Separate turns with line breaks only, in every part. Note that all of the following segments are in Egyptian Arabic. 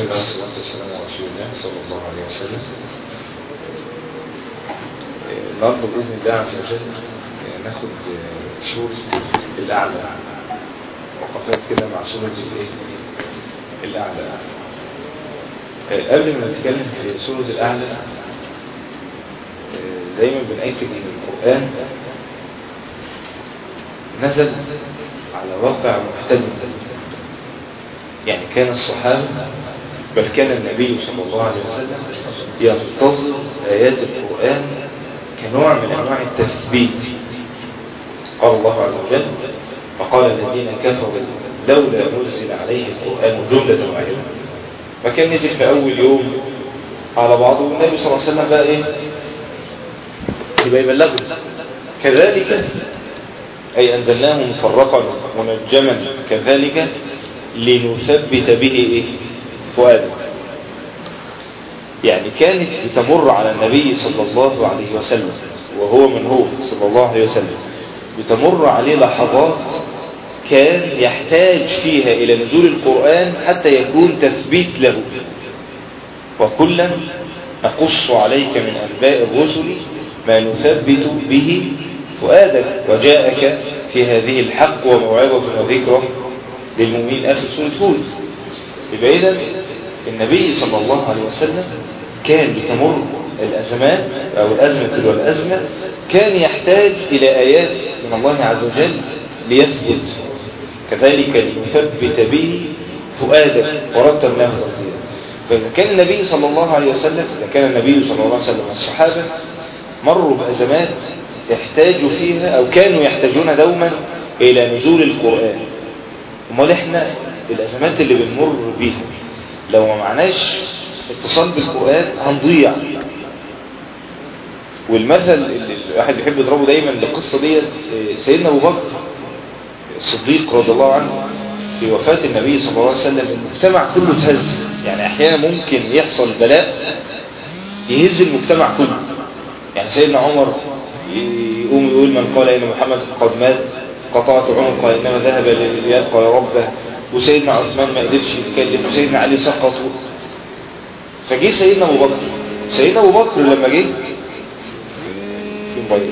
الله والصلاة والسلام على رسول الله صلى الله عليه وسلم النهارده بإذن الله عز وجل ناخد سورة الأعلى وقفات كده مع سورة الإيه؟ الأعلى قبل ما نتكلم في سورة الأعلى دايما بنأكد ان القرآن نزل على واقع محتمل يعني كان الصحابة بل كان النبي صلى الله عليه وسلم ينتظر آيات القرآن كنوع من أنواع التثبيت قال الله عز وجل فقال الذين كفروا لولا نزل عليه القرآن جملة واحدة فكان نزل في أول يوم على بعضه والنبي صلى الله عليه وسلم بقى إيه يبقى يبلغه كذلك أي أنزلناه مفرقا منجما كذلك لنثبت به إيه؟ فؤاده يعني كانت بتمر على النبي صلى الله عليه وسلم وهو من هو صلى الله عليه وسلم بتمر عليه لحظات كان يحتاج فيها إلى نزول القرآن حتى يكون تثبيت له وكلا نقص عليك من أنباء الرسل ما نثبت به فؤادك وجاءك في هذه الحق وموعظة وذكرى للمؤمنين آخر سورة هود يبقى إذا النبي صلى الله عليه وسلم كان بتمر الأزمات أو الأزمة والأزمة كان يحتاج إلى آيات من الله عز وجل ليثبت كذلك لنثبت به فؤادك ورتبناه ترتيبا فإذا كان النبي صلى الله عليه وسلم إذا كان النبي صلى الله عليه وسلم والصحابة مروا بأزمات يحتاجوا فيها أو كانوا يحتاجون دوما إلى نزول القرآن امال احنا الأزمات اللي بنمر بيها لو ما معناش اتصال بالقرآن هنضيع والمثل اللي الواحد بيحب يضربه دايما للقصة دي سيدنا أبو بكر الصديق رضي الله عنه في وفاة النبي صلى الله عليه وسلم المجتمع كله تهز يعني أحيانا ممكن يحصل بلاء يهز المجتمع كله يعني سيدنا عمر يقوم يقول من قال إن محمد قد مات قطعت عنقه إنما ذهب ليلقى ربه وسيدنا عثمان ما قدرش يتكلم وسيدنا علي سقط فجه سيدنا أبو بكر سيدنا أبو بكر لما جه في موبايل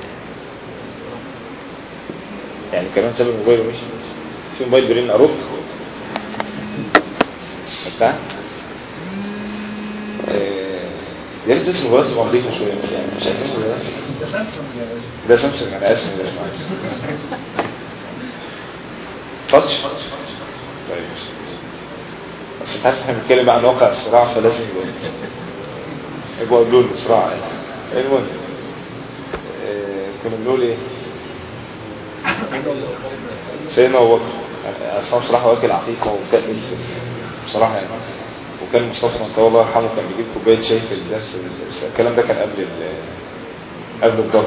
يعني كمان ساب الموبايل ومشي في موبايل برين أرد بتاع يا ريت بس الموبايل تبقى نظيفه شويه يعني مش عايزين ده ده سامسونج انا اسف ده تاتش طيب بس انت عارف احنا بنتكلم عن واقع الصراع فلازم يبقوا قبلوا الصراع يعني المهم كنا بنقول ايه سيدنا ابو بكر اصلا بصراحه واكل عقيقه وكان بصراحه يعني وكان مصطفى انت الله يرحمه كان بيجيب كوبايه شاي في الدرس بس الكلام ده كان قبل قبل الضرب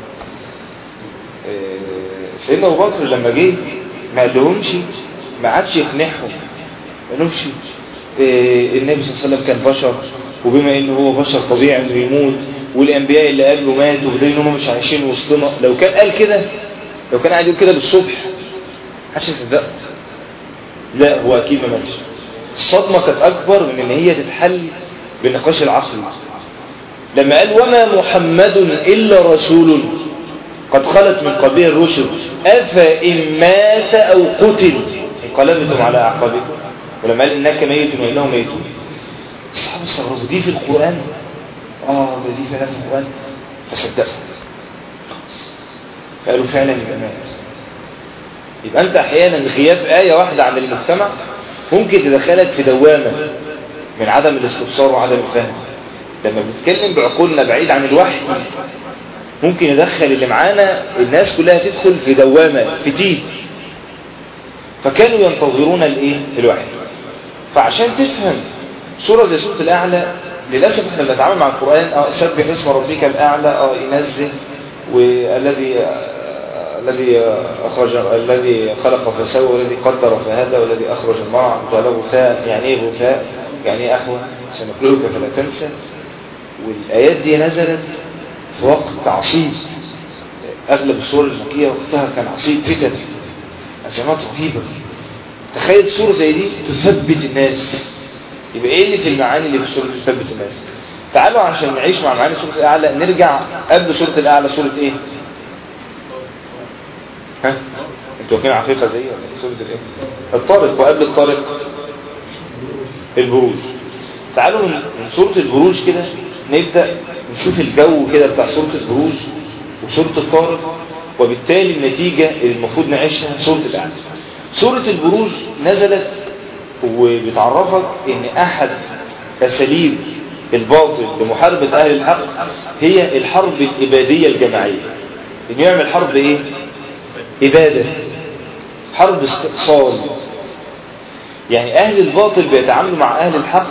سيدنا ابو بكر لما جه ما قالهمش ما عادش يقنعهم ما قالهمش النبي صلى الله عليه وسلم كان بشر وبما انه هو بشر طبيعي انه يموت والانبياء اللي قبله ماتوا وبدليل ان هم مش عايشين وسطنا لو كان قال كده لو كان قاعد يقول كده بالصبح محدش يصدقه لا هو اكيد ما ماتش الصدمة كانت أكبر من إن هي تتحل بالنقاش العقلي لما قال وما محمد إلا رسول قد خلت من قبله الرسل أفإن مات أو قتل انقلبتم على أعقابكم ولما قال إنك ميت وإنهم ميتون الصحابة استغربوا دي في القرآن آه ده دي فعلا في القرآن فصدقوا فقالوا فعلا يبقى مات يبقى أنت أحيانا غياب آية واحدة عن المجتمع ممكن تدخلك في دوامة من عدم الاستبصار وعدم الفهم لما بنتكلم بعقولنا بعيد عن الوحي ممكن يدخل اللي معانا الناس كلها تدخل في دوامة في تيت فكانوا ينتظرون الايه الوحي فعشان تفهم سورة زي سورة الأعلى للأسف احنا بنتعامل مع القرآن اه سبح اسم ربك الأعلى اه ينزل والذي الذي أخرج الذي خلق فسوى والذي قدر فهدى والذي أخرج المرعى جعله غثاء يعني إيه غثاء يعني إيه أحوى سنقلك فلا تنسى والآيات دي نزلت في وقت عصيب أغلب السور المكية وقتها كان عصيب فتن أزمات رهيبة تخيل سورة زي دي تثبت الناس يبقى ايه اللي في المعاني اللي في سورة مثبت الناس تعالوا عشان نعيش مع معاني سورة الأعلى نرجع قبل سورة الأعلى سورة ايه ها انتوا واكلين عقيقة زي ولا إيه؟ سورة الايه الطارق وقبل الطارق البروج تعالوا من من سورة البروج كده نبدأ نشوف الجو كده بتاع سورة البروج وسورة الطارق وبالتالي النتيجة اللي المفروض نعيشها سورة الأعلى سورة البروج نزلت وبتعرفك ان احد اساليب الباطل لمحاربة اهل الحق هي الحرب الابادية الجماعية انه يعمل حرب ايه ابادة حرب استئصال يعني اهل الباطل بيتعاملوا مع اهل الحق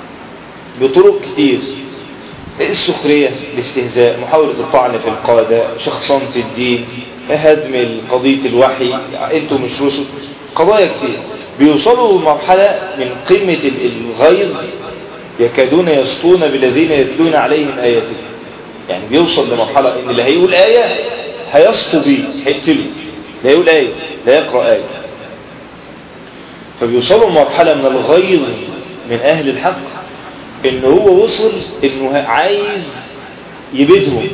بطرق كتير السخرية الاستهزاء محاولة الطعن في القادة شخصنة الدين هدم قضية الوحي انتم مش رسل قضايا كتير بيوصلوا لمرحلة من قمة الغيظ يكادون يسطون بالذين يتلون عليهم آياته يعني بيوصل لمرحلة ان اللي هيقول آية هيسطو بيه هيقتله لا يقول آية لا يقرأ آية فبيوصلوا لمرحلة من الغيظ من أهل الحق ان هو وصل انه عايز يبيدهم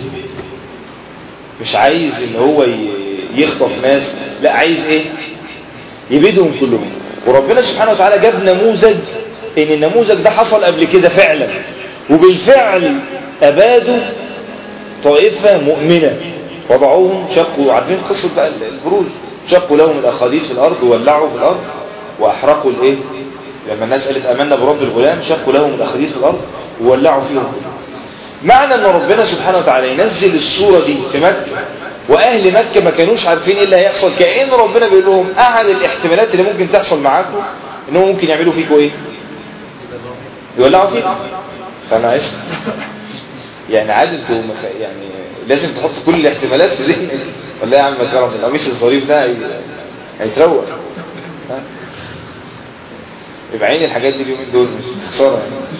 مش عايز ان هو يخطف ناس لا عايز ايه يبيدهم كلهم وربنا سبحانه وتعالى جاب نموذج ان النموذج ده حصل قبل كده فعلا وبالفعل ابادوا طائفة مؤمنة وضعوهم شقوا عارفين قصة بقى البروج شقوا لهم الاخاديد في الارض وولعوا في الارض واحرقوا الايه لما الناس قالت امنا برب الغلام شقوا لهم الاخاديد في الارض وولعوا فيهم معنى ان ربنا سبحانه وتعالى ينزل الصورة دي في مكة واهل مكة ما كانوش عارفين ايه اللي هيحصل كأن ربنا بيقول لهم احد الاحتمالات اللي ممكن تحصل معاكم انهم ممكن يعملوا فيكم ايه يولعوا فيكم فانا عايز يعني عادي انتوا مخ... يعني لازم تحط كل الاحتمالات في ذهنك ولا يا عم كرم القميص الظريف ده هي... هيتروق ها؟ يبقى عيني الحاجات دي اليومين دول مش خساره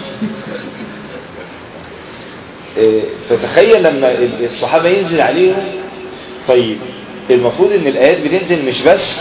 يعني فتخيل لما الصحابة ينزل عليهم طيب المفروض ان الايات بتنزل مش بس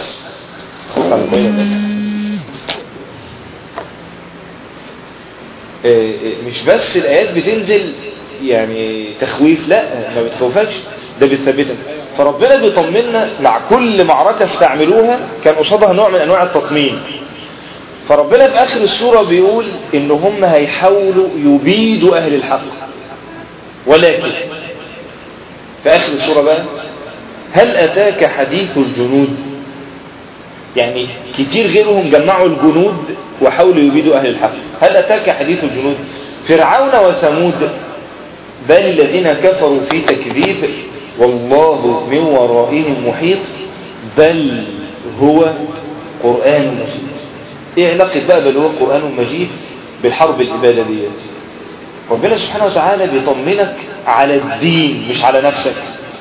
مش بس الايات بتنزل يعني تخويف لا ما بتخوفكش ده بتثبتك فربنا بيطمنا مع كل معركة استعملوها كان قصادها نوع من انواع التطمين فربنا في اخر السورة بيقول ان هم هيحاولوا يبيدوا اهل الحق ولكن في آخر السورة بقى هل أتاك حديث الجنود يعني كتير غيرهم جمعوا الجنود وحاولوا يبيدوا أهل الحق هل أتاك حديث الجنود فرعون وثمود بل الذين كفروا في تكذيب والله من ورائهم محيط بل هو قرآن مجيد ايه علاقة بقى بل هو قرآن مجيد بالحرب الإبادة ديت ربنا سبحانه وتعالى بيطمنك على الدين مش على نفسك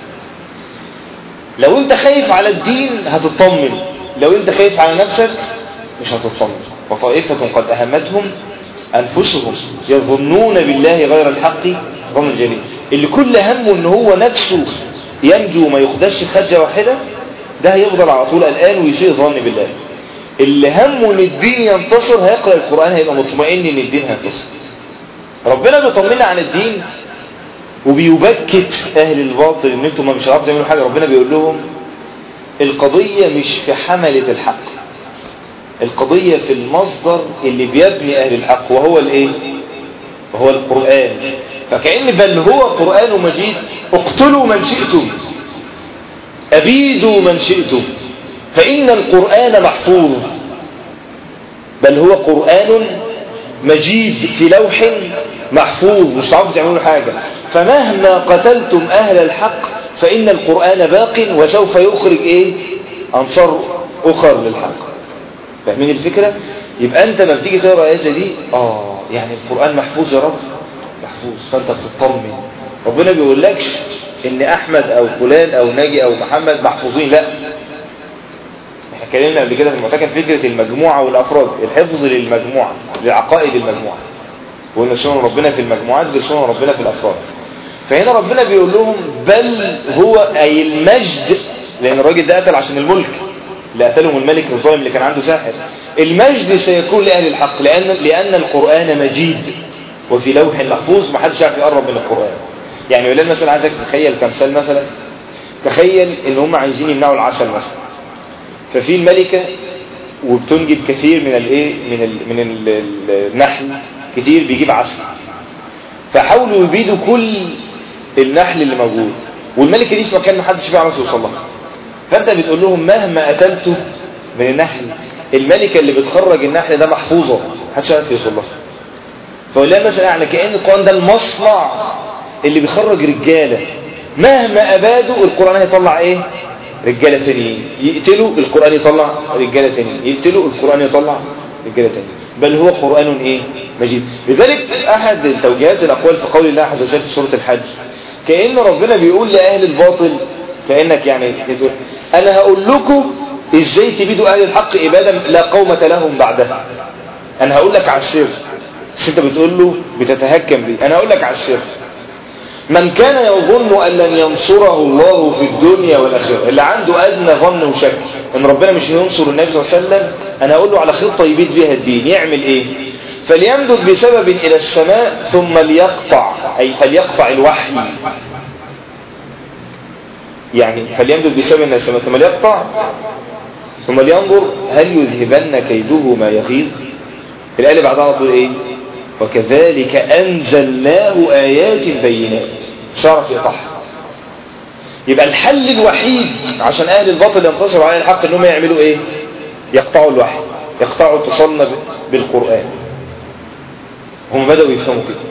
لو انت خايف على الدين هتطمن لو انت خايف على نفسك مش هتطمن وطائفة قد أهمتهم أنفسهم يظنون بالله غير الحق ظن الجليل اللي كل همه ان هو نفسه ينجو وما يخدش خدجة واحدة ده هيفضل على طول الآن ويسيء ظن بالله اللي همه ان الدين ينتصر هيقرأ القرآن هيبقى مطمئن ان الدين هينتصر ربنا بيطمنا عن الدين وبيبكت اهل الباطل ان انتم مش هتعرفوا تعملوا حاجه ربنا بيقول لهم القضيه مش في حمله الحق القضيه في المصدر اللي بيبني اهل الحق وهو الايه وهو القران فكأن بل هو قران مجيد اقتلوا من شئتم ابيدوا من شئتم فان القران محفوظ بل هو قران مجيد في لوح محفوظ مش هتعرفوا تعملوا حاجة فمهما قتلتم أهل الحق فإن القرآن باق وسوف يخرج إيه أنصار أخر للحق فاهمين الفكرة يبقى أنت لما بتيجي تقرأ آيات دي آه يعني القرآن محفوظ يا رب محفوظ فأنت بتطمن ربنا بيقول لكش إن أحمد أو فلان أو ناجي أو محمد محفوظين لا احنا اتكلمنا قبل كده في المعتكف فكرة المجموعة والأفراد الحفظ للمجموعة لعقائد المجموعة وإن سنن ربنا في المجموعات غير سنن ربنا في الأفراد فهنا ربنا بيقول لهم بل هو أي المجد لأن الراجل ده قتل عشان الملك اللي قتلهم الملك الظالم اللي كان عنده ساحر المجد سيكون لأهل الحق لأن, لأن القرآن مجيد وفي لوح محفوظ ما حدش يعرف يقرب من القرآن يعني ولله مثلا عايزك تتخيل كمثال مثلا تخيل ان هم عايزين يمنعوا العسل مثلا ففي الملكة وبتنجب كثير من الايه من ال من ال النحل كتير بيجيب عسل فحاولوا يبيدوا كل النحل اللي موجود والملكة دي في مكان ما حدش بيعرف يوصل لها فانت بتقول لهم مهما قتلته من النحل الملكة اللي بتخرج النحل ده محفوظة محدش يعرف يوصل لها فقول لها مثلا يعني كأن القرآن ده المصنع اللي بيخرج رجالة مهما أبادوا القرآن هيطلع ايه رجالة تانيين يقتلوا القرآن يطلع رجالة تانيين يقتلوا القرآن يطلع رجالة تانيين بل هو قرآن ايه مجيد لذلك احد التوجيهات الاقوال في قول الله عز وجل في سورة الحج كأن ربنا بيقول لأهل الباطل كأنك يعني تقول انا هقول لكم ازاي تبيدوا اهل الحق ابادا لا قومة لهم بعدها انا هقول لك على السر بس انت بتقول له بتتهكم بيه انا هقول لك على السر من كان يظن أن لن ينصره الله في الدنيا والآخرة اللي عنده أدنى ظن وشك أن ربنا مش ينصر النبي صلى الله عليه وسلم أنا أقول له على خطة يبيد بها الدين يعمل إيه فليمدد بسبب إلى السماء ثم ليقطع أي فليقطع الوحي يعني فليمدد بسبب إلى السماء ثم ليقطع ثم لينظر هل يذهبن كيده ما يغيظ الآية اللي بعدها تقول إيه وكذلك أنزلناه آيات بينات شرف يقطعها يبقى الحل الوحيد عشان أهل الباطل ينتصروا على الحق إنهم يعملوا إيه يقطعوا الوحي يقطعوا اتصالنا بالقرآن هم بدأوا يفهموا كده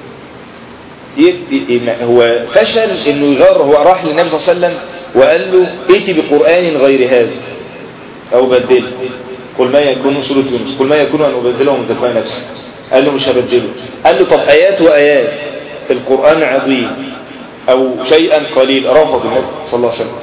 هو فشل انه يغير هو راح للنبي صلى الله عليه وسلم وقال له ائتي بقرآن غير هذا او بدله قل ما يكون سورة يونس قل ما يكون ان ابدله من تلقاء نفسي قال له مش هبدله قال له طب ايات وايات القرآن عظيم او شيئا قليل رفض النبي صلى الله عليه وسلم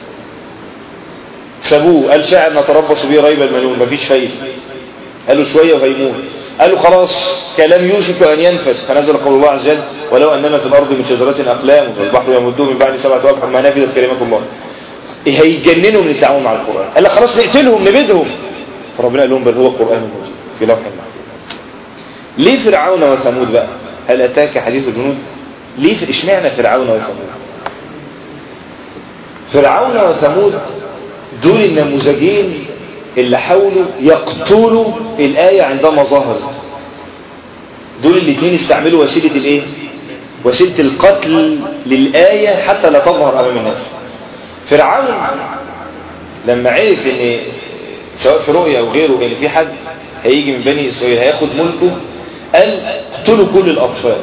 سابوه قال شاعر نتربص به ريب المنون مفيش فايده قال له شوية وهيموت قالوا خلاص كلام يوشك أن ينفذ فنزل قول الله عز وجل ولو أننا في الأرض من شجرة أقلام والبحر يمده من بعد سبعة أبحر ما نفذت كلمات الله هيجننوا من التعاون مع القرآن قال لك خلاص نقتلهم نبيدهم فربنا قال لهم بل هو قرآن موجود في لوح المحفوظ ليه فرعون وثمود بقى هل أتاك حديث الجنود ليه اشمعنى فرعون وثمود فرعون وثمود دول النموذجين اللي حاولوا يقتلوا الآية عندما ظهرت دول الاثنين استعملوا وسيلة الايه وسيلة القتل للآية حتى لا تظهر أمام الناس فرعون لما عرف ان سواء في رؤية او غيره ان في حد هيجي من بني اسرائيل هياخد ملكه قال اقتلوا كل الاطفال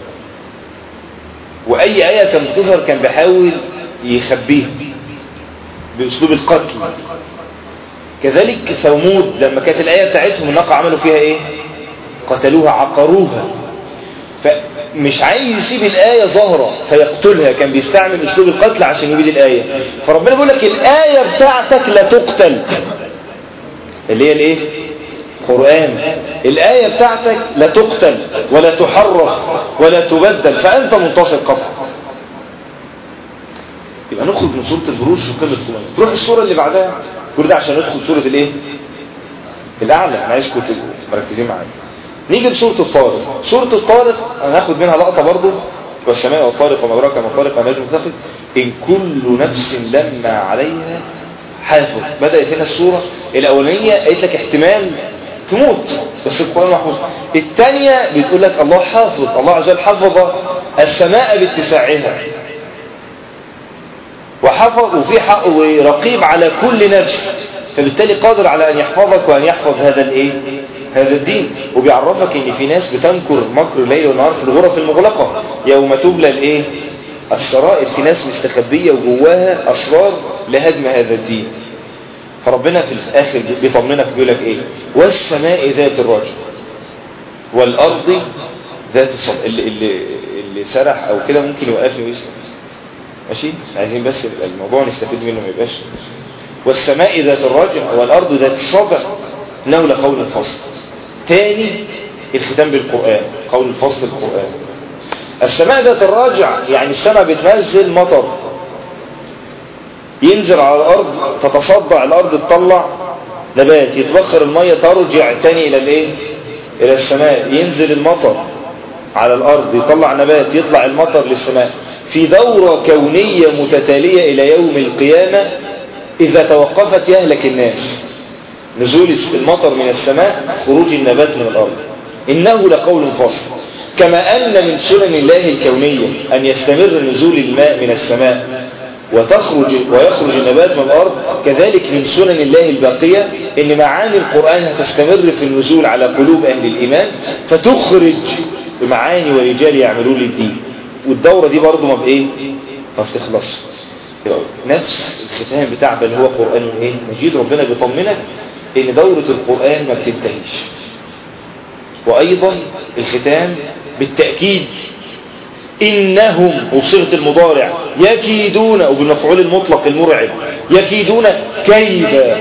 واي آية كانت تظهر كان بيحاول يخبيها باسلوب القتل كذلك ثمود لما كانت الآية بتاعتهم الناقة عملوا فيها ايه قتلوها عقروها فمش عايز يسيب الآية ظاهرة فيقتلها كان بيستعمل اسلوب القتل عشان يبيد الآية فربنا بيقول لك الآية بتاعتك لا تقتل اللي هي الايه قرآن الآية بتاعتك لا تقتل ولا تحرف ولا تبدل فأنت منتصر قطع يبقى نخرج من سورة البروج في قمة القرآن تروح السورة اللي بعدها كل ده عشان ندخل سورة الايه الاعلى انا عايزكم تبقوا مركزين معايا نيجي لسورة الطارق سورة الطارق هناخد منها لقطة برضو والسماء والطارق وما أدراك ما الطارق والنجم الثاقب إن كل نفس لما عليها حافظ بدأت هنا السورة الأولانية قالت لك احتمال تموت بس القرآن محفوظ الثانية بتقول لك الله حافظ الله عز وجل حفظ السماء باتساعها وحفظ وفي حق ورقيب على كل نفس فبالتالي قادر على أن يحفظك وأن يحفظ هذا الايه هذا الدين وبيعرفك ان في ناس بتنكر مكر الليل والنهار في الغرف المغلقة يوم تبلى الايه السرائر في ناس مستخبية وجواها اسرار لهدم هذا الدين فربنا في الاخر بيطمنك بيقول لك ايه والسماء ذات الرجل والارض ذات الصد اللي, اللي, اللي سرح او كده ممكن يوقفني ويسمع ماشي عايزين بس الموضوع نستفيد منه ما يبقاش والسماء ذات الرجع والارض ذات الصدع انه لقول الفصل تاني الختام بالقرآن قول الفصل القرآن السماء ذات الراجع يعني السماء بتنزل مطر ينزل على الأرض تتصدع الأرض تطلع نبات يتبخر المية ترجع تاني الى الايه الى السماء ينزل المطر على الارض يطلع نبات يطلع المطر للسماء في دورة كونية متتالية الى يوم القيامة اذا توقفت يهلك الناس نزول المطر من السماء خروج النبات من الارض انه لقول فصل كما ان من سنن الله الكونية ان يستمر نزول الماء من السماء وتخرج ويخرج النبات من الأرض كذلك من سنن الله الباقية ان معاني القرآن هتستمر في النزول على قلوب أهل الإيمان فتخرج معاني ورجال يعملون للدين والدورة دي برضو ما بإيه ما بتخلص نفس الختام بتاع بل هو قرآن ايه مجيد ربنا بيطمنك ان دورة القرآن ما بتنتهيش وأيضا الختام بالتأكيد إنهم وبصيغة المضارع يكيدون وبالمفعول المطلق المرعب يكيدون كيدا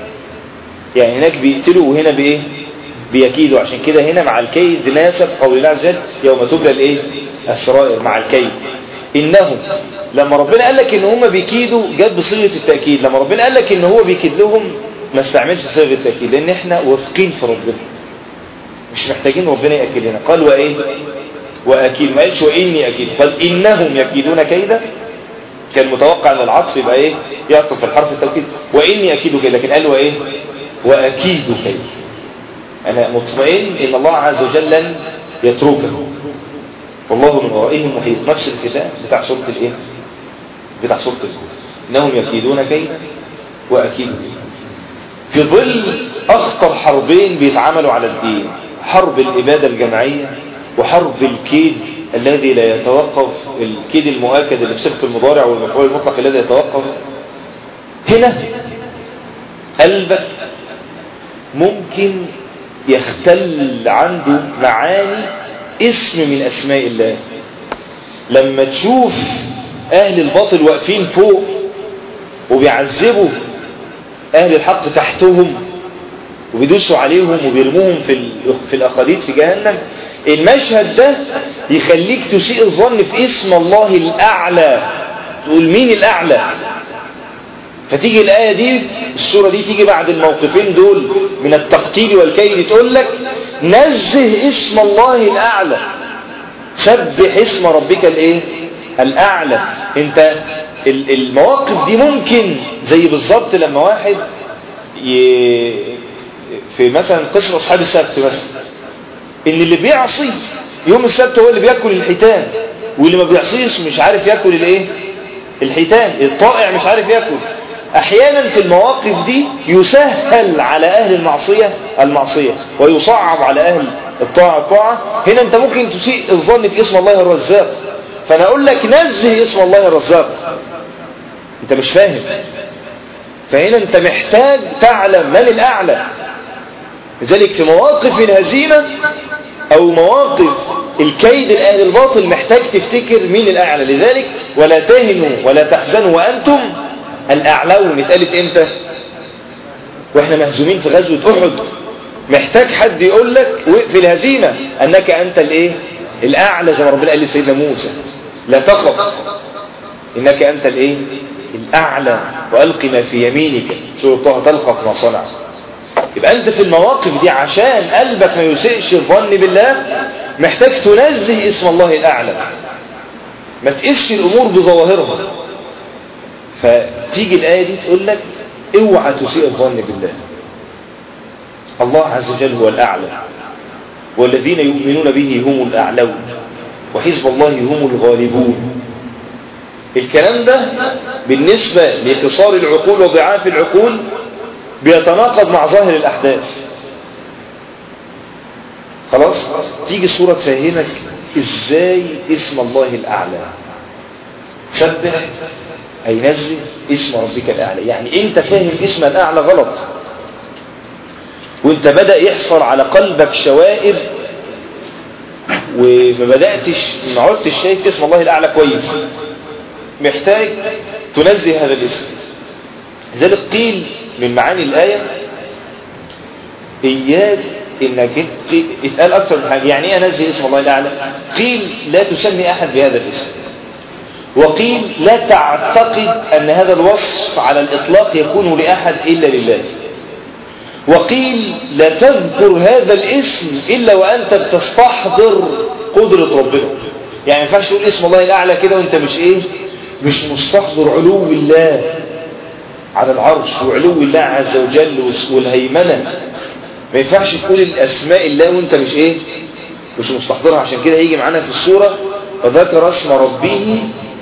يعني هناك بيقتلوا وهنا بإيه بيكيدوا عشان كده هنا مع الكيد ناسب قول الله عز وجل يوم تبلى الإيه السرائر مع الكيد إنهم لما ربنا قال لك إن هم بيكيدوا جت بصيغة التأكيد لما ربنا قال لك إن هو بيكيد لهم ما استعملش صيغة التأكيد لأن احنا واثقين في ربنا مش محتاجين ربنا يأكد لنا قال وإيه وأكيد ما قالش وإني أكيد قال إنهم يكيدون كيدا كان متوقع أن العطف يبقى إيه يعطف في الحرف التوكيد وإني أكيد كيدا لكن قال وإيه وأكيد كيدا أنا مطمئن إن الله عز وجل لن يتركه والله من ورائهم محيط نفس الكتاب بتاع سورة الإيه بتاع سورة الزهور إنهم يكيدون كيدا وأكيد في ظل أخطر حربين بيتعاملوا على الدين حرب الإبادة الجماعية وحرب الكيد الذي لا يتوقف الكيد المؤكد اللي بصيغه المضارع والمفعول المطلق الذي يتوقف هنا قلبك ممكن يختل عنده معاني اسم من اسماء الله لما تشوف اهل الباطل واقفين فوق وبيعذبوا اهل الحق تحتهم وبيدوسوا عليهم وبيرموهم في في الاخاديد في جهنم المشهد ده يخليك تسيء الظن في اسم الله الأعلى تقول مين الأعلى فتيجي الآية دي السورة دي تيجي بعد الموقفين دول من التقتيل والكيد تقول لك نزه اسم الله الأعلى سبح اسم ربك الايه الأعلى انت المواقف دي ممكن زي بالظبط لما واحد ي... في مثلا قصة أصحاب السبت مثلا ان اللي بيعصي يوم السبت هو اللي بياكل الحيتان واللي ما بيعصيش مش عارف ياكل الايه الحيتان الطائع مش عارف ياكل احيانا في المواقف دي يسهل على اهل المعصية المعصية ويصعب على اهل الطاعة الطاعة هنا انت ممكن تسيء الظن في اسم الله الرزاق فانا اقول لك نزه اسم الله الرزاق انت مش فاهم فهنا انت محتاج تعلم من الاعلى لذلك في مواقف الهزيمة او مواقف الكيد الاهل الباطل محتاج تفتكر مين الاعلى لذلك ولا تهنوا ولا تحزنوا وانتم الاعلون اتقالت امتى واحنا مهزومين في غزوة احد محتاج حد يقول لك في الهزيمة انك انت الايه الاعلى زي ما ربنا قال لسيدنا موسى لا تخف انك انت الايه الاعلى والق ما في يمينك سورة طه تلقف ما صنع يبقى انت في المواقف دي عشان قلبك ما يسيئش الظن بالله محتاج تنزه اسم الله الاعلى ما تقسش الامور بظواهرها فتيجي الايه دي تقول لك اوعى تسيء الظن بالله الله عز وجل هو الاعلى والذين يؤمنون به هم الاعلون وحزب الله هم الغالبون الكلام ده بالنسبة لقصار العقول وضعاف العقول بيتناقض مع ظاهر الأحداث خلاص تيجي الصورة تفهمك ازاي اسم الله الأعلى سبح أي نزل اسم ربك الأعلى يعني انت فاهم اسم الأعلى غلط وانت بدأ يحصل على قلبك شوائب وما بدأتش ما عدتش شايف اسم الله الأعلى كويس محتاج تنزه هذا الاسم لذلك قيل من معاني الآية إياك إنك اتقال أكثر من حاجة يعني إيه أنزه اسم الله الأعلى قيل لا تسمي أحد بهذا الاسم وقيل لا تعتقد أن هذا الوصف على الإطلاق يكون لأحد إلا لله وقيل لا تذكر هذا الاسم إلا وأنت بتستحضر قدرة ربنا يعني ما ينفعش تقول اسم الله الأعلى كده وانت مش ايه مش مستحضر علو الله على العرش وعلو الله عز وجل والهيمنة ما ينفعش تقول الأسماء الله وانت مش ايه مش مستحضرها عشان كده يجي معانا في السورة وذكر اسم ربه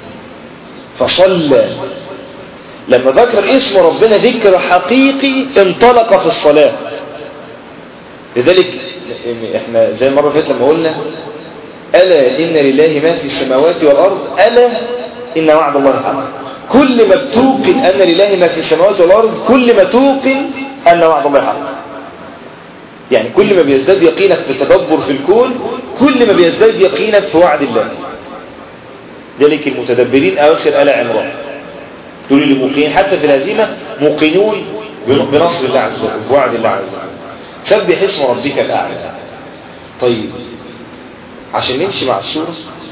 فصلى لما ذكر اسم ربنا ذكر حقيقي انطلق في الصلاة لذلك احنا زي المرة فاتت لما قلنا ألا إن لله ما في السماوات والأرض ألا إن وعد الله حق كل ما بتوقن أن لله ما في السماوات والأرض كل ما توقن أن وعد الله حق يعني كل ما بيزداد يقينك في التدبر في الكون كل ما بيزداد يقينك في وعد الله ذلك المتدبرين أواخر آل عمران دول اللي موقنين حتى في الهزيمة موقنون بنصر الله عز وجل بوعد الله عز وجل سبح اسم ربك الأعلى طيب عشان نمشي مع السورة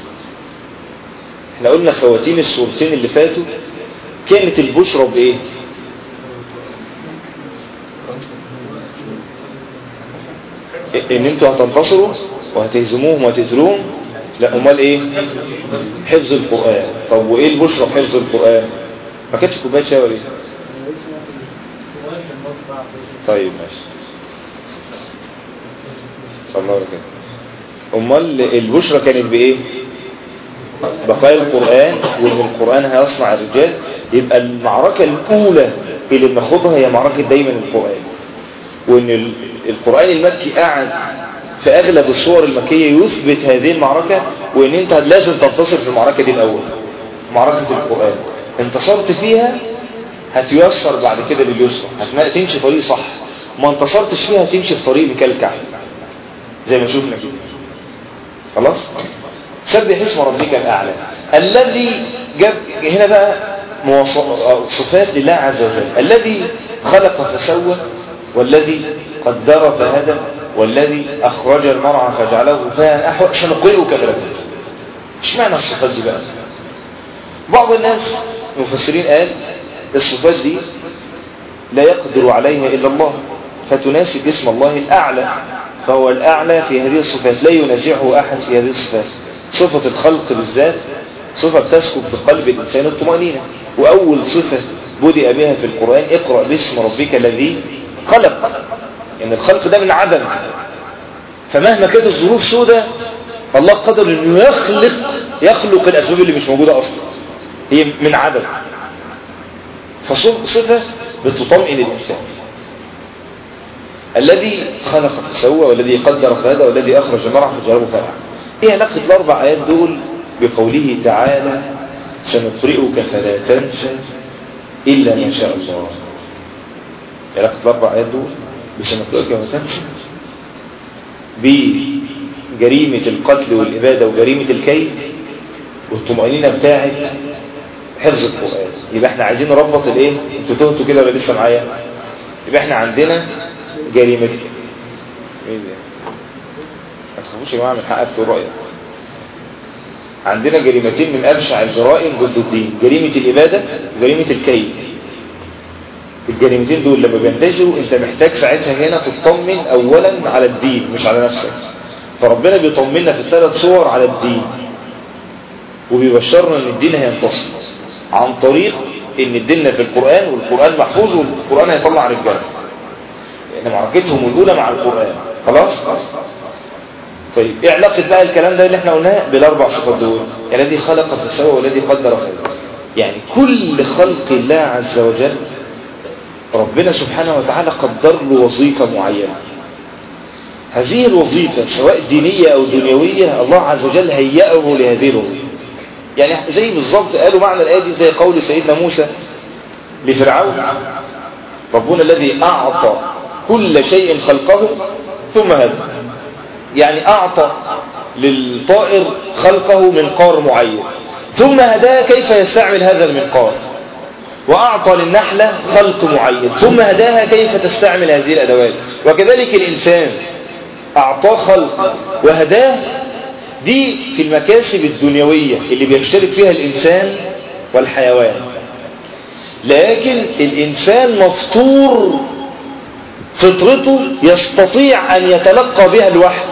احنا قلنا خواتيم السورتين اللي فاتوا كانت البشرى بايه ان انتوا هتنتصروا وهتهزموهم وهتقتلوهم لا امال ايه حفظ القرآن طب وايه البشرى في حفظ القرآن ما كانتش كوبايه شاي ولا ايه طيب ماشي صلى الله عليه وسلم امال البشرى كانت بايه بقايا القرآن وان القرآن هيصنع الرجال يبقى المعركة الاولى اللي بناخدها هي معركة دايما القرآن وان القرآن المكي قاعد في اغلب الصور المكية يثبت هذه المعركة وان انت لازم تنتصر في المعركة دي الاول معركة القرآن انتصرت فيها هتيسر بعد كده لليسرى هتمشي طريق صح ما انتصرتش فيها هتمشي في طريق مكلكع زي ما شفنا كده خلاص سبح اسم ربك الأعلى الذي جاب هنا بقى صفات لله عز وجل الذي خلق فسوى والذي قدر فهدى والذي أخرج المرعى فجعله فيها أحوى سنقرئك فلا تنسى ايش معنى الصفات دي بقى بعض الناس المفسرين قال الصفات دي لا يقدر عليها إلا الله فتناسب اسم الله الأعلى فهو الأعلى في هذه الصفات لا ينازعه أحد في هذه الصفات صفة الخلق بالذات صفة بتسكب في قلب الإنسان الطمأنينة وأول صفة بدأ بها في القرآن اقرأ باسم ربك الذي خلق إن الخلق ده من عدم فمهما كانت الظروف سودة الله قدر أنه يخلق يخلق الأسباب اللي مش موجودة أصلا هي من عدم فصفة بتطمئن الإنسان الذي خلق فسوى والذي قدر فهدى والذي أخرج مرعى فجعله فأعلى ايه علاقة الاربع ايات دول بقوله تعالى سنقرئك فلا تنسى الا ما شاء الله علاقة الاربع ايات دول بسنقرئك فلا تنسى بجريمة القتل والإبادة وجريمة الكيد والطمأنينة بتاعت حفظ القرآن يبقى احنا عايزين نربط الايه انتوا تهتوا كده ولا لسه معايا يبقى احنا عندنا جريمة ايه ده ما تخافوش يا جماعه من حقك تقول رايك عندنا جريمتين من ابشع الجرائم ضد الدين جريمه الاباده وجريمه الكيد الجريمتين دول لما بينتشروا انت محتاج ساعتها هنا تطمن اولا على الدين مش على نفسك فربنا بيطمنا في الثلاث صور على الدين وبيبشرنا ان الدين هينتصر عن طريق ان الدين في القرآن والقرآن محفوظ والقرآن هيطلع رجاله لان معركتهم الاولى مع القرآن خلاص طيب ايه علاقة بقى الكلام ده اللي احنا قلناه بالاربع صفات دول الذي خلق فسوى والذي قدر فهدى يعني كل خلق الله عز وجل ربنا سبحانه وتعالى قدر له وظيفة معينة هذه الوظيفة سواء دينية أو دنيوية الله عز وجل هيأه لهذه الوظيفة يعني زي بالظبط قالوا معنى الآية دي زي قول سيدنا موسى لفرعون ربنا الذي أعطى كل شيء خلقه ثم هدى يعني أعطى للطائر خلقه منقار معين ثم هداه كيف يستعمل هذا المنقار وأعطى للنحلة خلق معين ثم هداها كيف تستعمل هذه الأدوات وكذلك الإنسان أعطاه خلق وهداه دي في المكاسب الدنيوية اللي بيشترك فيها الإنسان والحيوان لكن الإنسان مفطور فطرته يستطيع أن يتلقى بها الوحي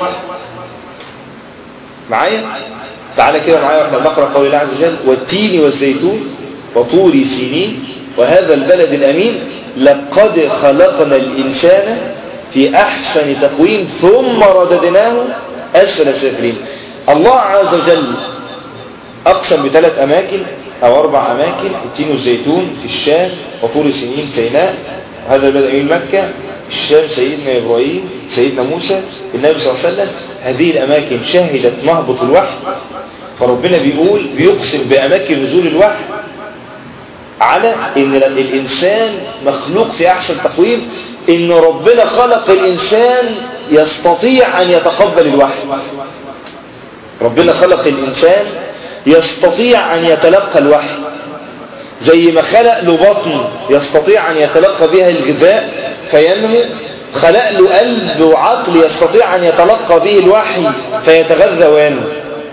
معايا تعالى كده معايا واحنا بنقرأ قول الله عز وجل والتين والزيتون وطور سينين وهذا البلد الأمين لقد خلقنا الإنسان في أحسن تقويم ثم رددناه أسفل سافلين الله عز وجل أقسم بثلاث أماكن أو أربع أماكن التين والزيتون في الشام وطور سنين سيناء هذا البلد أمين مكة الشام سيدنا إبراهيم سيدنا موسى النبي صلى الله عليه وسلم هذه الأماكن شهدت مهبط الوحي فربنا بيقول بيقسم بأماكن نزول الوحي على ان الانسان مخلوق في احسن تقويم ان ربنا خلق الانسان يستطيع ان يتقبل الوحي ربنا خلق الانسان يستطيع ان يتلقى الوحي زي ما خلق له بطن يستطيع ان يتلقى بها الغذاء فينمو خلق له قلب وعقل يستطيع ان يتلقى به الوحي فيتغذى وينمو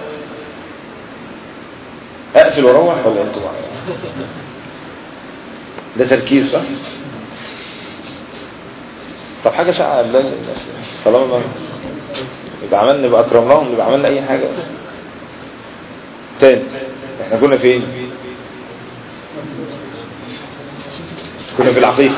اقفل واروح ولا انتوا معايا ده تركيز صح طب حاجة ساعة بالله طالما ما يبقى عملنا يبقى اكرمناهم يبقى عملنا اي حاجة تاني احنا كنا فين كنا في العقيقة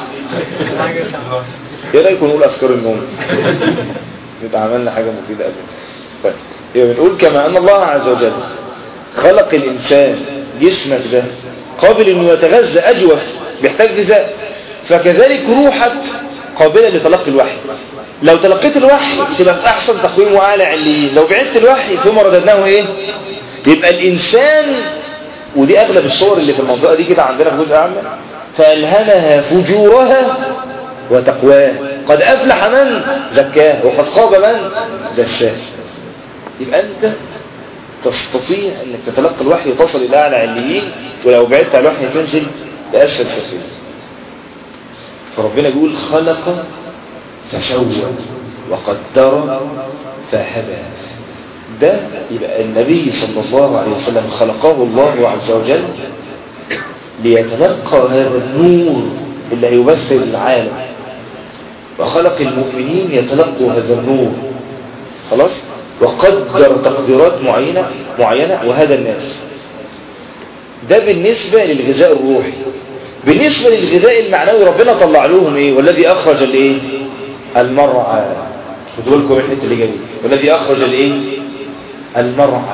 ايه رايكم نقول اذكار النوم يبقى عملنا حاجة مفيدة قبل طيب يبقى بنقول كما ان الله عز وجل خلق الانسان جسمك ده قابل انه يتغذى اجوف بيحتاج غذاء فكذلك روحك قابلة لتلقي الوحي لو تلقيت الوحي تبقى في احسن تقويم واعلى عليين لو بعدت الوحي ثم رددناه ايه يبقى الانسان ودي اغلب الصور اللي في المنطقة دي كده عندنا في جزء اعلى فالهمها فجورها وتقواها قد افلح من زكاه وقد خاب من دساه يبقى انت تستطيع انك تتلقى الوحي وتصل الى اعلى عليين ولو بعدت عن الوحي تنزل لاسفل سفلين فربنا بيقول خلق فسوى وقدر فهدى ده يبقى النبي صلى الله عليه وسلم خلقه الله عز وجل ليتلقى هذا النور اللي هيبث للعالم وخلق المؤمنين يتلقوا هذا النور خلاص وقدر تقديرات معينة معينة وهذا الناس ده بالنسبة للغذاء الروحي بالنسبة للغذاء المعنوي ربنا طلع لهم ايه والذي اخرج الايه المرعى خدوا بالكم الحته اللي جايه والذي اخرج الايه المرعى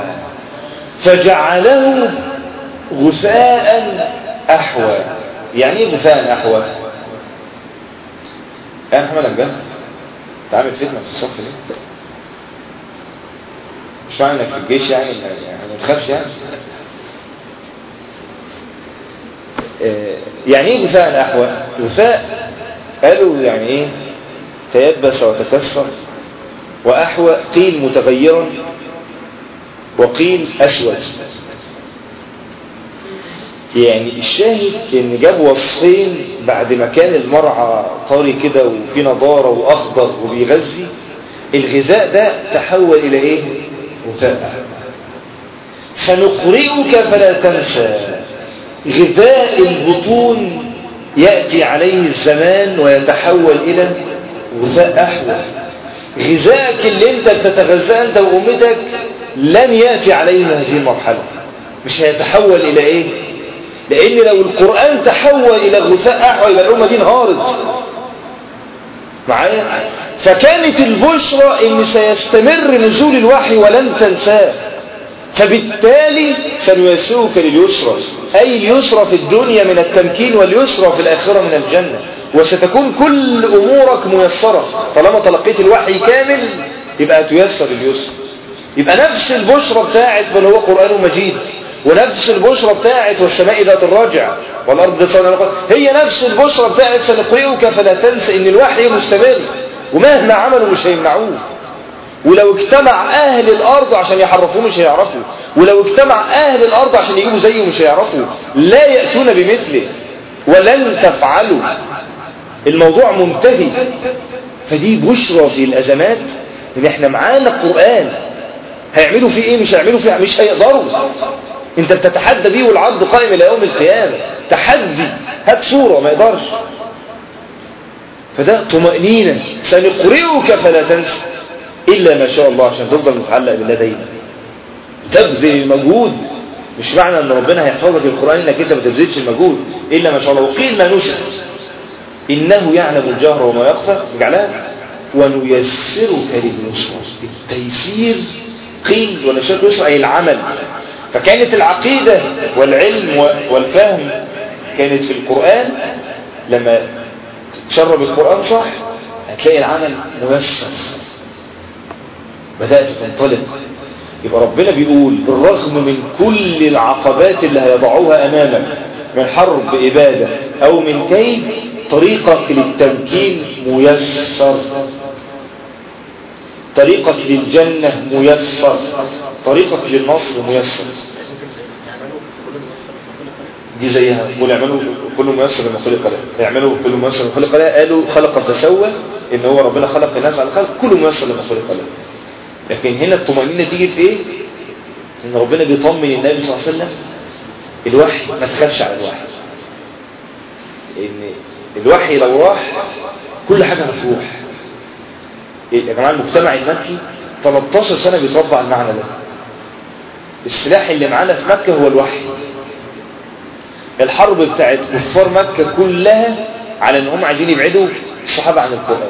فجعله غثاء احوى يعني ايه غثاء احوى يا محمد الجنة تعمل فتنة في الصف ده مش معنى انك في الجيش يعني يعني ما تخافش يعني يعني ايه غثاء احوى غثاء قالوا يعني ايه تيبس وتكسر واحوى قيل متغيرا وقيل اسود يعني الشاهد ان جاب وصفين بعد ما كان المرعى طري كده وفي نضارة واخضر وبيغذي الغذاء ده تحول الى ايه غثاء سنقرئك فلا تنسى غذاء البطون يأتي عليه الزمان ويتحول إلى غذاء أحوى غذائك اللي انت بتتغذى انت وأمتك لن يأتي عليه هذه المرحلة مش هيتحول إلى إيه لأن لو القرآن تحول إلى غثاء أحوى يبقى الأمة دي انهارت معايا فكانت البشرى ان سيستمر نزول الوحي ولن تنساه فبالتالي سنيسرك لليسرى أي اليسرى في الدنيا من التمكين واليسرى في الآخرة من الجنة وستكون كل أمورك ميسرة طالما تلقيت الوحي كامل يبقى تيسر اليسر يبقى نفس البشرى بتاعت بل هو قرآن مجيد ونفس البشرى بتاعت والسماء ذات الراجع والأرض ذات هي نفس البشرى بتاعت سنقرئك فلا تنسى إن الوحي مستمر ومهما عملوا مش هيمنعوه ولو اجتمع أهل الأرض عشان يحرفوه مش هيعرفوا ولو اجتمع أهل الأرض عشان يجيبوا زيه مش هيعرفوا لا يأتون بمثله ولن تفعلوا الموضوع منتهي فدي بشرى في الأزمات ان احنا معانا القرآن هيعملوا فيه ايه مش هيعملوا فيه مش هيقدروا انت بتتحدى بيه والعرض قائم الى يوم القيامة تحدي هات صورة ما يقدرش فده طمأنينة سنقرئك فلا تنسى إلا ما شاء الله عشان تفضل متعلق بالله دايما تبذل مجهود مش معنى ان ربنا هيحفظك القرآن انك انت ما تبذلش المجهود إلا ما شاء الله وقيل ما نسى إنه يعلم الجهر وما يخفى جعلها ونيسرك لليسرى التيسير قيل ونشرك يسرى أي العمل فكانت العقيدة والعلم والفهم كانت في القرآن لما تشرب القرآن صح هتلاقي العمل ميسر بدأت تنطلق يبقى ربنا بيقول بالرغم من كل العقبات اللي هيضعوها أمامك من حرب إبادة أو من كيد طريقك للتمكين ميسر طريقك للجنة ميسر طريقك للنصر ميسر دي زيها قول اعملوا كل ميسر لما خلق له اعملوا كل ميسر لما خلق له قالوا خلق فسوى ان هو ربنا خلق الناس على الخلق كل ميسر لما خلق له لكن هنا الطمأنينة تيجي في ايه ان ربنا بيطمن النبي صلى الله عليه وسلم الوحي ما تخافش على الوحي ان الوحي لو راح كل حاجة هتروح يا جماعة المجتمع المكي 13 سنة بيتربى على المعنى ده السلاح اللي معانا في مكة هو الوحي الحرب بتاعت كفار مكة كلها على ان هم عايزين يبعدوا الصحابة عن القرآن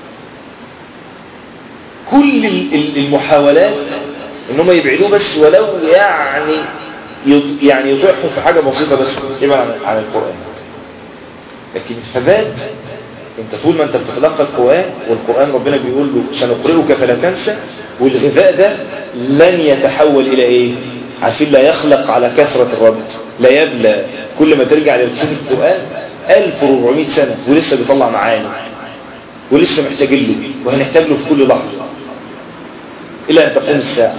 كل المحاولات ان هم يبعدوه بس ولو يعني يعني يطيحوا في حاجة بسيطة بس يبعد عن القرآن لكن الثبات انت طول ما انت بتتلقى القرآن والقرآن ربنا بيقول له سنقرئك فلا تنسى والغذاء ده لن يتحول الى ايه عارفين لا يخلق على كثرة الرد لا يبلى كل ما ترجع لرسالة القرآن 1400 سنة ولسه بيطلع معاني ولسه محتاجين له وهنحتاج له في كل لحظة إلى أن تقوم الساعة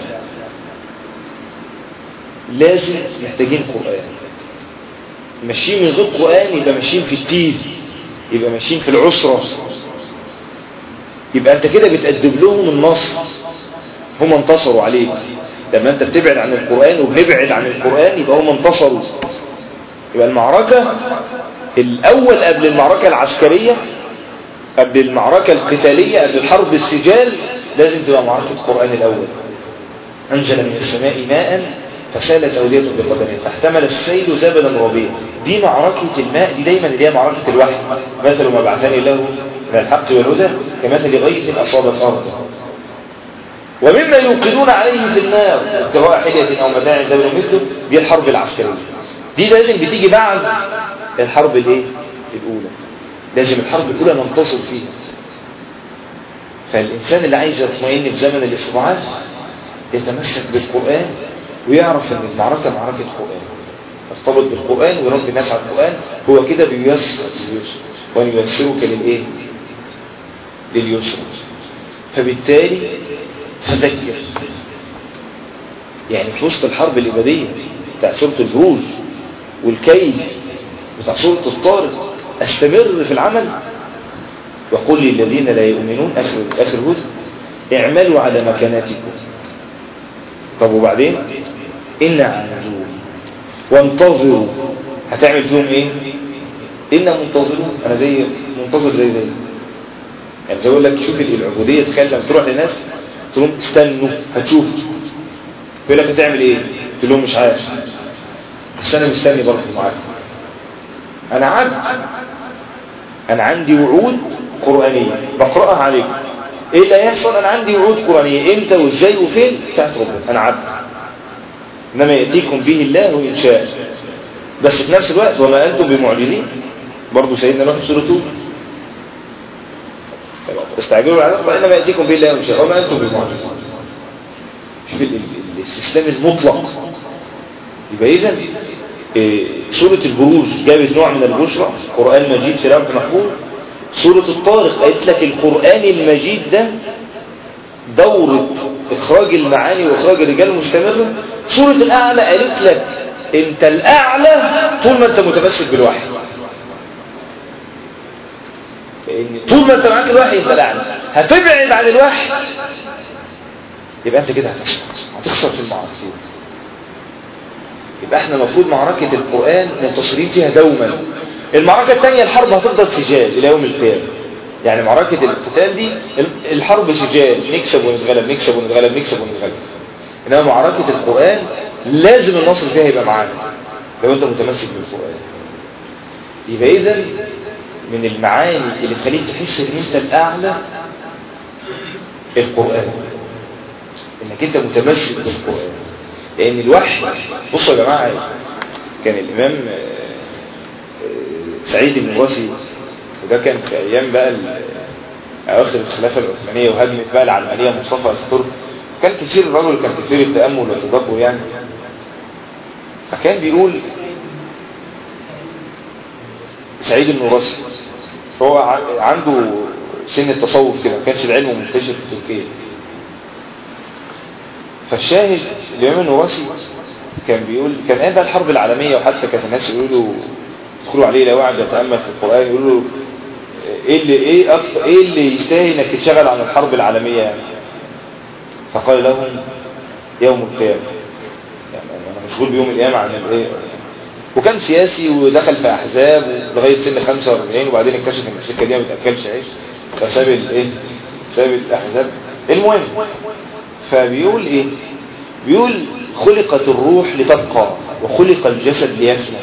لازم محتاجين قرآن ماشيين من غير قرآن يبقى ماشيين في التيه يبقى ماشيين في العسرة يبقى أنت كده بتقدم لهم النصر هم انتصروا عليك لما أنت بتبعد عن القرآن وبنبعد عن القرآن يبقى هم انتصروا يبقى المعركة الأول قبل المعركة العسكرية قبل المعركة القتالية قبل الحرب السجال لازم تبقى معركة القرآن الأول أنزل من السماء ماء فسالت أودية بقدمه فاحتمل السيل زبدا ربيع دي معركة الماء دي دايما اللي هي معركة الوحي مثل ما بعثني له من الحق والهدى كمثل غيث أصابت أرضه ومما يوقدون عليه في النار ابتغاء حلية أو متاع زبد مثله دي الحرب العسكرية دي لازم بتيجي بعد الحرب الايه الأولى لازم الحرب الأولى ننتصر فيها فالإنسان اللي عايز يطمئن في زمن الاستضعاف يتمسك بالقرآن ويعرف ان المعركة معركة قرآن ارتبط بالقرآن ويربي الناس على القرآن هو كده بييسر اليسر وان ييسرك للايه لليسر فبالتالي فذكر يعني في وسط الحرب الإبادية بتاع سورة البروج والكيد بتاع سورة الطارق استمر في العمل وقل للذين لا يؤمنون آخر, آخر هود اعملوا على مكاناتكم طب وبعدين إنا عاملون وانتظروا هتعمل فيهم ايه إنا منتظرون أنا زي منتظر زي زي يعني زي اقول لك شوف العبودية تخيل لما تروح لناس تقول لهم استنوا هتشوف يقول لك هتعمل ايه تقول لهم مش عارف بس انا مستني برضه معاك انا عبد انا عندي وعود قرآنية بقرأها عليكم ايه اللي هيحصل انا عندي وعود قرآنية امتى وازاي وفين بتاعت ربنا انا عبد انما يأتيكم به الله وإن شاء بس في نفس الوقت وما أنتم بمعجزين برضه سيدنا نوح في سورة هود استعجلوا العذاب فإنما يأتيكم به الله وإن شاء وما أنتم بمعجزين شوف الاستسلام المطلق يبقى إذا سورة البروج جابت نوع من البشرى قرآن مجيد في لوح محفوظ سورة الطارق قالت لك القرآن المجيد ده دورة إخراج المعاني وإخراج الرجال مستمرة سورة الأعلى قالت لك أنت الأعلى طول ما أنت متمسك بالوحي لأن طول ما أنت معاك الوحي أنت الأعلى هتبعد عن الوحي يبقى أنت كده هتخسر هتخسر في المعركة يبقى احنا المفروض معركة القرآن منتصرين فيها دوما المعركة الثانية الحرب هتفضل سجال إلى يوم القيامة يعني معركة القتال دي الحرب سجال نكسب ونتغلب نكسب ونتغلب نكسب ونتغلب إنما معركة القرآن لازم النصر فيها يبقى معانا لو أنت متمسك بالقرآن يبقى إذا من المعاني اللي تخليك تحس إن أنت الأعلى القرآن إنك أنت متمسك بالقرآن لأن الوحي بصوا يا جماعة كان الإمام سعيد بن راسي وده كان في أيام بقى أواخر الخلافة العثمانية وهجمت بقى العلمانية مصطفى الترك كان كثير الرجل كان كثير التأمل والتدبر يعني فكان بيقول سعيد بن راسي هو عنده سن التصوف كده ما كانش العلم منتشر في تركيا فالشاهد الإمام النوراسي كان بيقول كان قاعد الحرب العالمية وحتى كانت الناس يقولوا له يدخلوا عليه لو قاعد يتأمل في القرآن يقولوا له ايه اللي ايه اكتر ايه اللي يستاهل انك تشتغل عن الحرب العالمية يعني فقال لهم يوم القيامة يعني انا مشغول بيوم القيامة عن الايه وكان سياسي ودخل في احزاب لغاية سن 45 وبعدين اكتشف ان السكة دي ما بتاكلش عيش فساب الايه ساب الاحزاب المهم فبيقول ايه بيقول خلقت الروح لتبقى وخلق الجسد ليفنى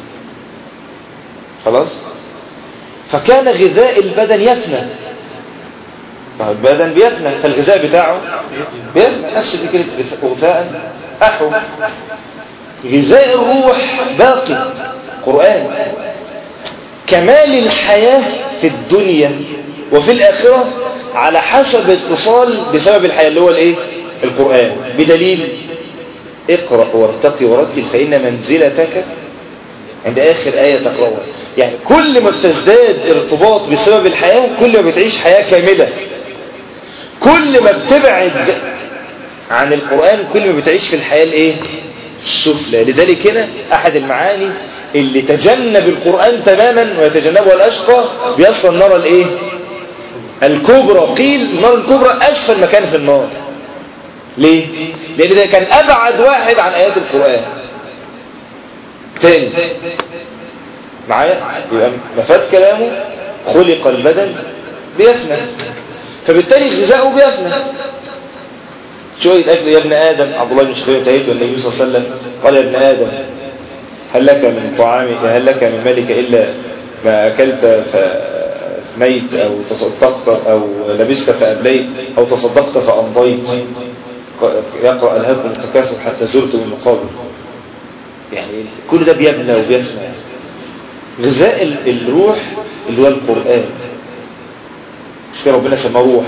خلاص فكان غذاء البدن يفنى البدن بيفنى فالغذاء بتاعه بيفنى نفس فكرة غذاء أحو غذاء الروح باقي قرآن كمال الحياة في الدنيا وفي الآخرة على حسب اتصال بسبب الحياة اللي هو الايه القرآن بدليل اقرأ وارتقي ورتل فإن منزلتك عند آخر آية تقرأها يعني كل ما بتزداد ارتباط بسبب الحياة كل ما بتعيش حياة كاملة كل ما بتبعد عن القرآن كل ما بتعيش في الحياة الايه السفلى لذلك هنا أحد المعاني اللي تجنب القرآن تماما ويتجنبها الأشقى بيصل النار الايه الكبرى قيل النار الكبرى أسفل مكان في النار ليه؟ لأن ده كان أبعد واحد عن آيات القرآن تاني معايا يبقى مفاد كلامه خلق البدن بيفنى فبالتالي غذاؤه بيفنى شوية أكل يا ابن آدم عبد الله بن شخير تهيت والنبي صلى الله عليه وسلم قال يا ابن آدم هل لك من طعامك هل لك من مالك إلا ما أكلت فميت أو تصدقت أو لبست فأبليت أو تصدقت فأمضيت يقرأ ألهاكم التكاثر حتى زرتم المقابر يعني كل ده بيبنى وبيفنى غذاء الروح اللي هو القرآن مش كده ربنا سماه روح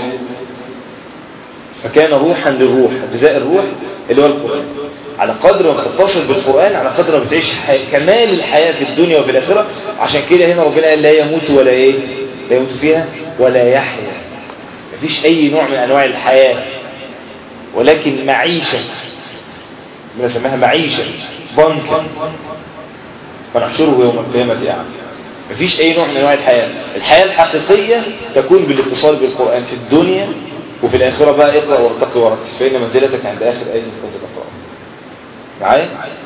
فكان روحا للروح غذاء الروح اللي هو القرآن على قدر ما بتتصل بالقرآن على قدر ما بتعيش حي... كمال الحياة في الدنيا وفي الآخرة عشان كده هنا ربنا قال لا يموت ولا ايه لا يموت فيها ولا يحيا مفيش أي نوع من أنواع الحياة ولكن معيشة بنسميها معيشة بنكا ونحشره يوم القيامة يعني مفيش أي نوع من أنواع الحياة الحياة الحقيقية تكون بالاتصال بالقرآن في الدنيا وفي الآخرة بقى اقرأ وارتقي ورتل فإن منزلتك عند آخر آية كنت تقرأ معايا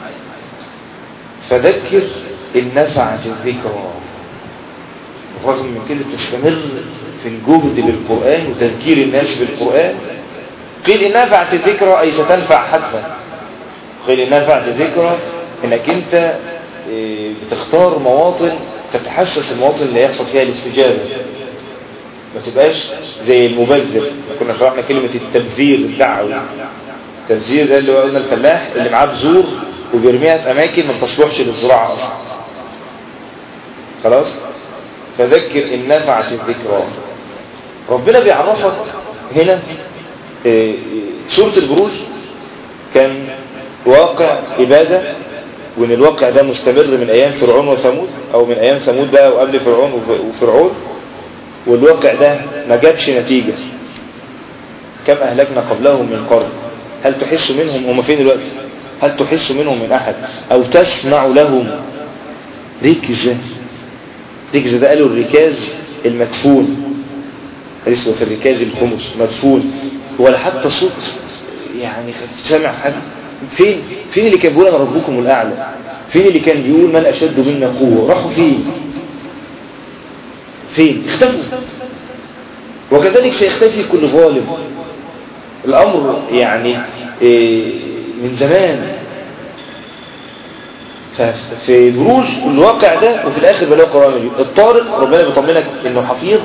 فذكر إن نفعت الذكرى رغم من كده تستمر في الجهد بالقرآن وتذكير الناس بالقرآن قيل إن نفعت الذكرى أي ستنفع حتما قيل إن نفعت الذكرى إنك أنت بتختار مواطن تتحسس المواطن اللي يحصل فيها الاستجابة ما تبقاش زي المبذر كنا شرحنا كلمة التبذير الدعوي التبذير ده اللي هو قلنا الفلاح اللي معاه بذور وبيرميها في أماكن ما تصلحش للزراعة أصلا خلاص فذكر إن نفعت الذكرى ربنا بيعرفك هنا سورة البروج كان واقع إبادة وإن الواقع ده مستمر من أيام فرعون وثمود أو من أيام ثمود بقى وقبل فرعون وفرعون والواقع ده ما جابش نتيجة كم أهلكنا قبلهم من قرن هل تحس منهم هم فين دلوقتي هل تحس منهم من أحد أو تسمع لهم ركزة ركزة ده قالوا الركاز المدفون حديث في الركاز الخمس مدفون ولا حتى صوت يعني سامع حد فين فين اللي كان بيقول انا ربكم الاعلى فين اللي كان بيقول من اشد منا قوه راحوا فين فين اختفوا وكذلك سيختفي كل ظالم الأمر يعني إيه من زمان ففي بروج الواقع ده وفي الآخر بلاقي قرآن مجيد الطارق ربنا بيطمنك إنه حفيظ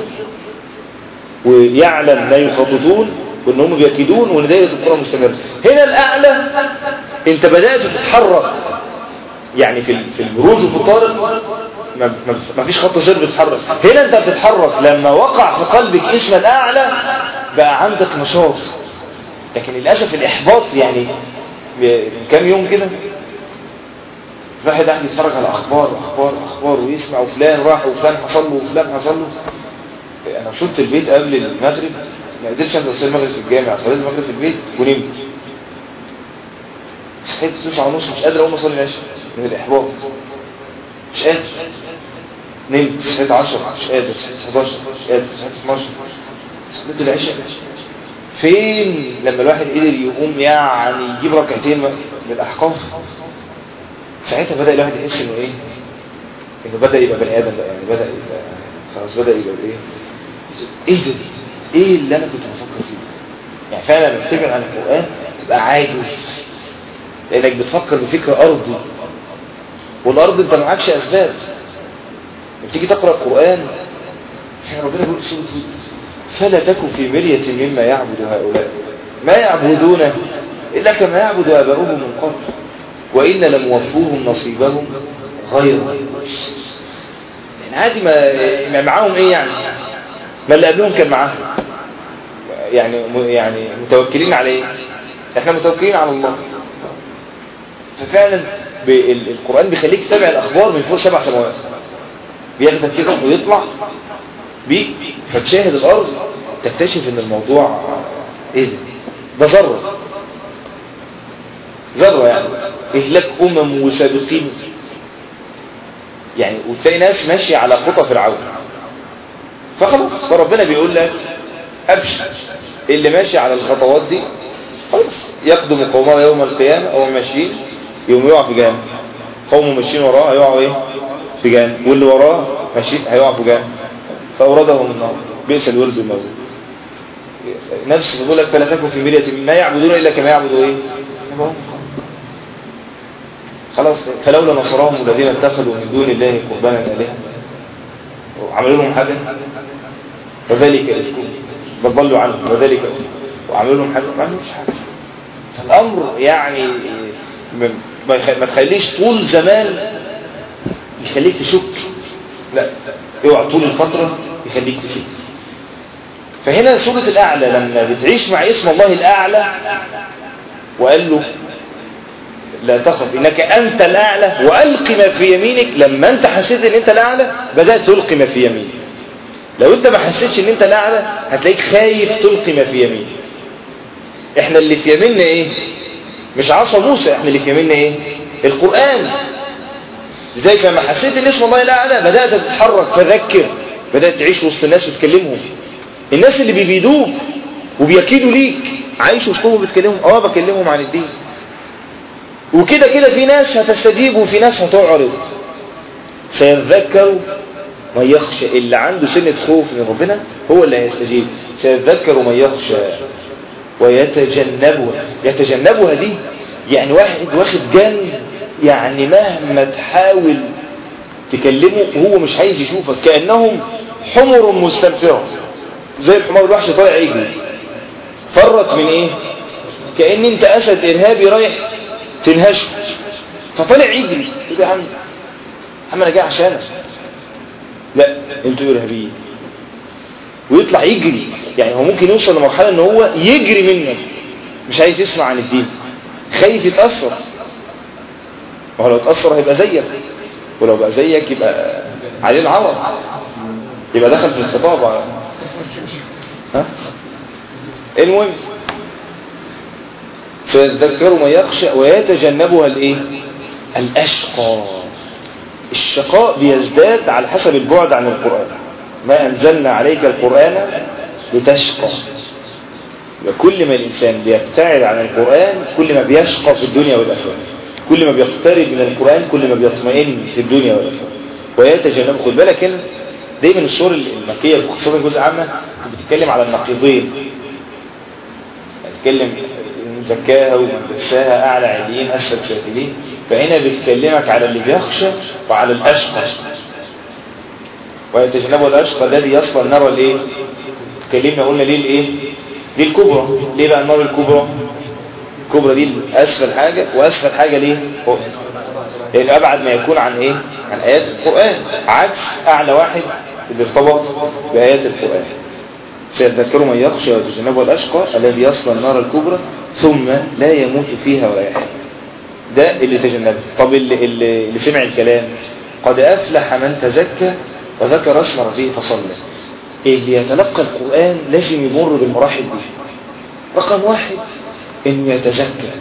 ويعلم ما يخططون وإن هم بيكيدون وإن دايرة القرآن مستمر هنا الأعلى أنت بدأت تتحرك يعني في في البروج وفي الطارق ما, ما فيش خط سير بيتحرك هنا أنت بتتحرك لما وقع في قلبك اسم الأعلى بقى عندك نشاط لكن للأسف الإحباط يعني من كام يوم كده الواحد قاعد يتفرج على اخبار اخبار اخبار ويسمع وفلان راح وفلان حصل له وفلان حصل له انا وصلت البيت قبل المغرب ما قدرتش انزل اصلي المغرب في الجامع صليت المغرب في البيت ونمت صحيت 9 ونص مش قادر اقوم اصلي العشاء من الاحباط مش قادر نمت صحيت 10 مش قادر صحيت 11 مش قادر صحيت 12 صليت العشاء فين لما الواحد قدر يقوم يعني يجيب ركعتين من الاحقاف ساعتها بدأ الواحد يحس انه ايه انه بدأ يبقى بني ادم بقى يعني بدأ يبقى خلاص بدأ يبقى ايه ايه ده ايه اللي انا كنت بفكر فيه يعني فعلا لما بتبعد عن القرآن تبقى عاجز لانك بتفكر بفكر ارضي والارض انت معكش اسباب لما تيجي تقرأ القرآن ربنا بيقول سورة فلا تكن في مرية مما يعبد هؤلاء ما يعبدون إلا كما يعبد آباؤهم من قبل وإن لموفوهم نصيبهم غير يعني عادي ما معاهم ايه يعني ما اللي قبلهم كان معاهم يعني يعني متوكلين على ايه احنا متوكلين على الله ففعلا القرآن بيخليك تتابع الأخبار من فوق سبع سماوات بياخدك كده ويطلع بيك فتشاهد الأرض تكتشف ان الموضوع ايه ده ده ذره ذره يعني إهلاك أمم وسابقين يعني وتلاقي ناس ماشية على خطى فرعون فخلاص فربنا بيقول لك أبشر اللي ماشي على الخطوات دي خلاص يقدم قومه يوم القيامة أو ماشيين يوم يقع في جهنم قوم ماشيين وراه هيقعوا ايه في جهنم واللي وراه ماشيين هيقعوا في جهنم فأوردهم النار بئس الورد الموجود نفس بيقول لك فلا تكن في مرية ما يعبدون إلا كما يعبدوا ايه خلاص فلولا نصرهم الذين اتخذوا من دون الله قربانا آلهة وعملوا لهم حاجة فذلك افكوا بل ضلوا عنهم وذلك وعملوا لهم حاجة ما عملوش حاجة فالأمر يعني ما تخليش طول زمان يخليك تشك لا اوعى طول الفترة يخليك تشك فهنا سورة الأعلى لما بتعيش مع اسم الله الأعلى وقال له لا تخف انك انت الاعلى والق ما في يمينك لما انت حسيت ان انت الاعلى بدات تلقي ما في يمينك لو انت ما حسيتش ان انت الاعلى هتلاقيك خايف تلقي ما في يمينك احنا اللي في يميننا ايه مش عصا موسى احنا اللي في يميننا ايه القران لذلك لما حسيت ان اسم الله الاعلى بدات تتحرك فذكر بدات تعيش وسط الناس وتكلمهم الناس اللي بيبيدوك وبيكيدوا ليك عايش وسطهم وبتكلمهم اه بكلمهم عن الدين وكده كده في ناس هتستجيب وفي ناس هتعرض سيذكر من يخشى اللي عنده سنة خوف من ربنا هو اللي هيستجيب سيذكر من يخشى ويتجنبها يتجنبها دي يعني واحد واخد جن يعني مهما تحاول تكلمه هو مش عايز يشوفك كأنهم حمر مستنفرة زي الحمار الوحش طالع يجري فرت من ايه كأن انت اسد ارهابي رايح تنهشه فطلع يجري يقول يا عم عم انا جاي عشانك لا انتوا ارهابيين ويطلع يجري يعني هو ممكن يوصل لمرحلة ان هو يجري منك مش عايز يسمع عن الدين خايف يتأثر وهو لو اتأثر هيبقى زيك ولو بقى زيك يبقى عليه العرض يبقى دخل في الخطاب ها المهم فيذكر من يخشى ويتجنبها الايه الاشقى الشقاء بيزداد على حسب البعد عن القرآن ما أنزلنا عليك القرآن لتشقى وكل ما الإنسان بيبتعد عن القرآن كل ما بيشقى في الدنيا والآخرة كل ما بيقترب من القرآن كل ما بيطمئن في الدنيا والآخرة ويتجنب خد بالك ان دايما الصور المكية خصوصا الجزء عامة بتتكلم على النقيضين بتتكلم من زكاها ومن دساها أعلى عليين أسفل سافلين فهنا بتكلمك على اللي بيخشى وعلى الأشقى ويتجنبه الأشقى الذي يصل النار الايه اتكلمنا قلنا ليه الايه ليه الكبرى ليه بقى النار الكبرى الكبرى دي أسفل حاجة وأسفل حاجة ليه فوق لأن أبعد ما يكون عن إيه عن آيات القرآن عكس أعلى واحد اللي ارتبط بآيات القرآن سيذكر من يخشى ويتجنبه الأشقى الذي يصل النار الكبرى ثم لا يموت فيها ولا يحيى ده اللي تجنبه طب اللي, اللي, اللي سمع الكلام قد أفلح من تزكى وذكر اسم ربه فصلى اللي يتلقى القرآن لازم يمر بالمراحل دي رقم واحد انه يتزكى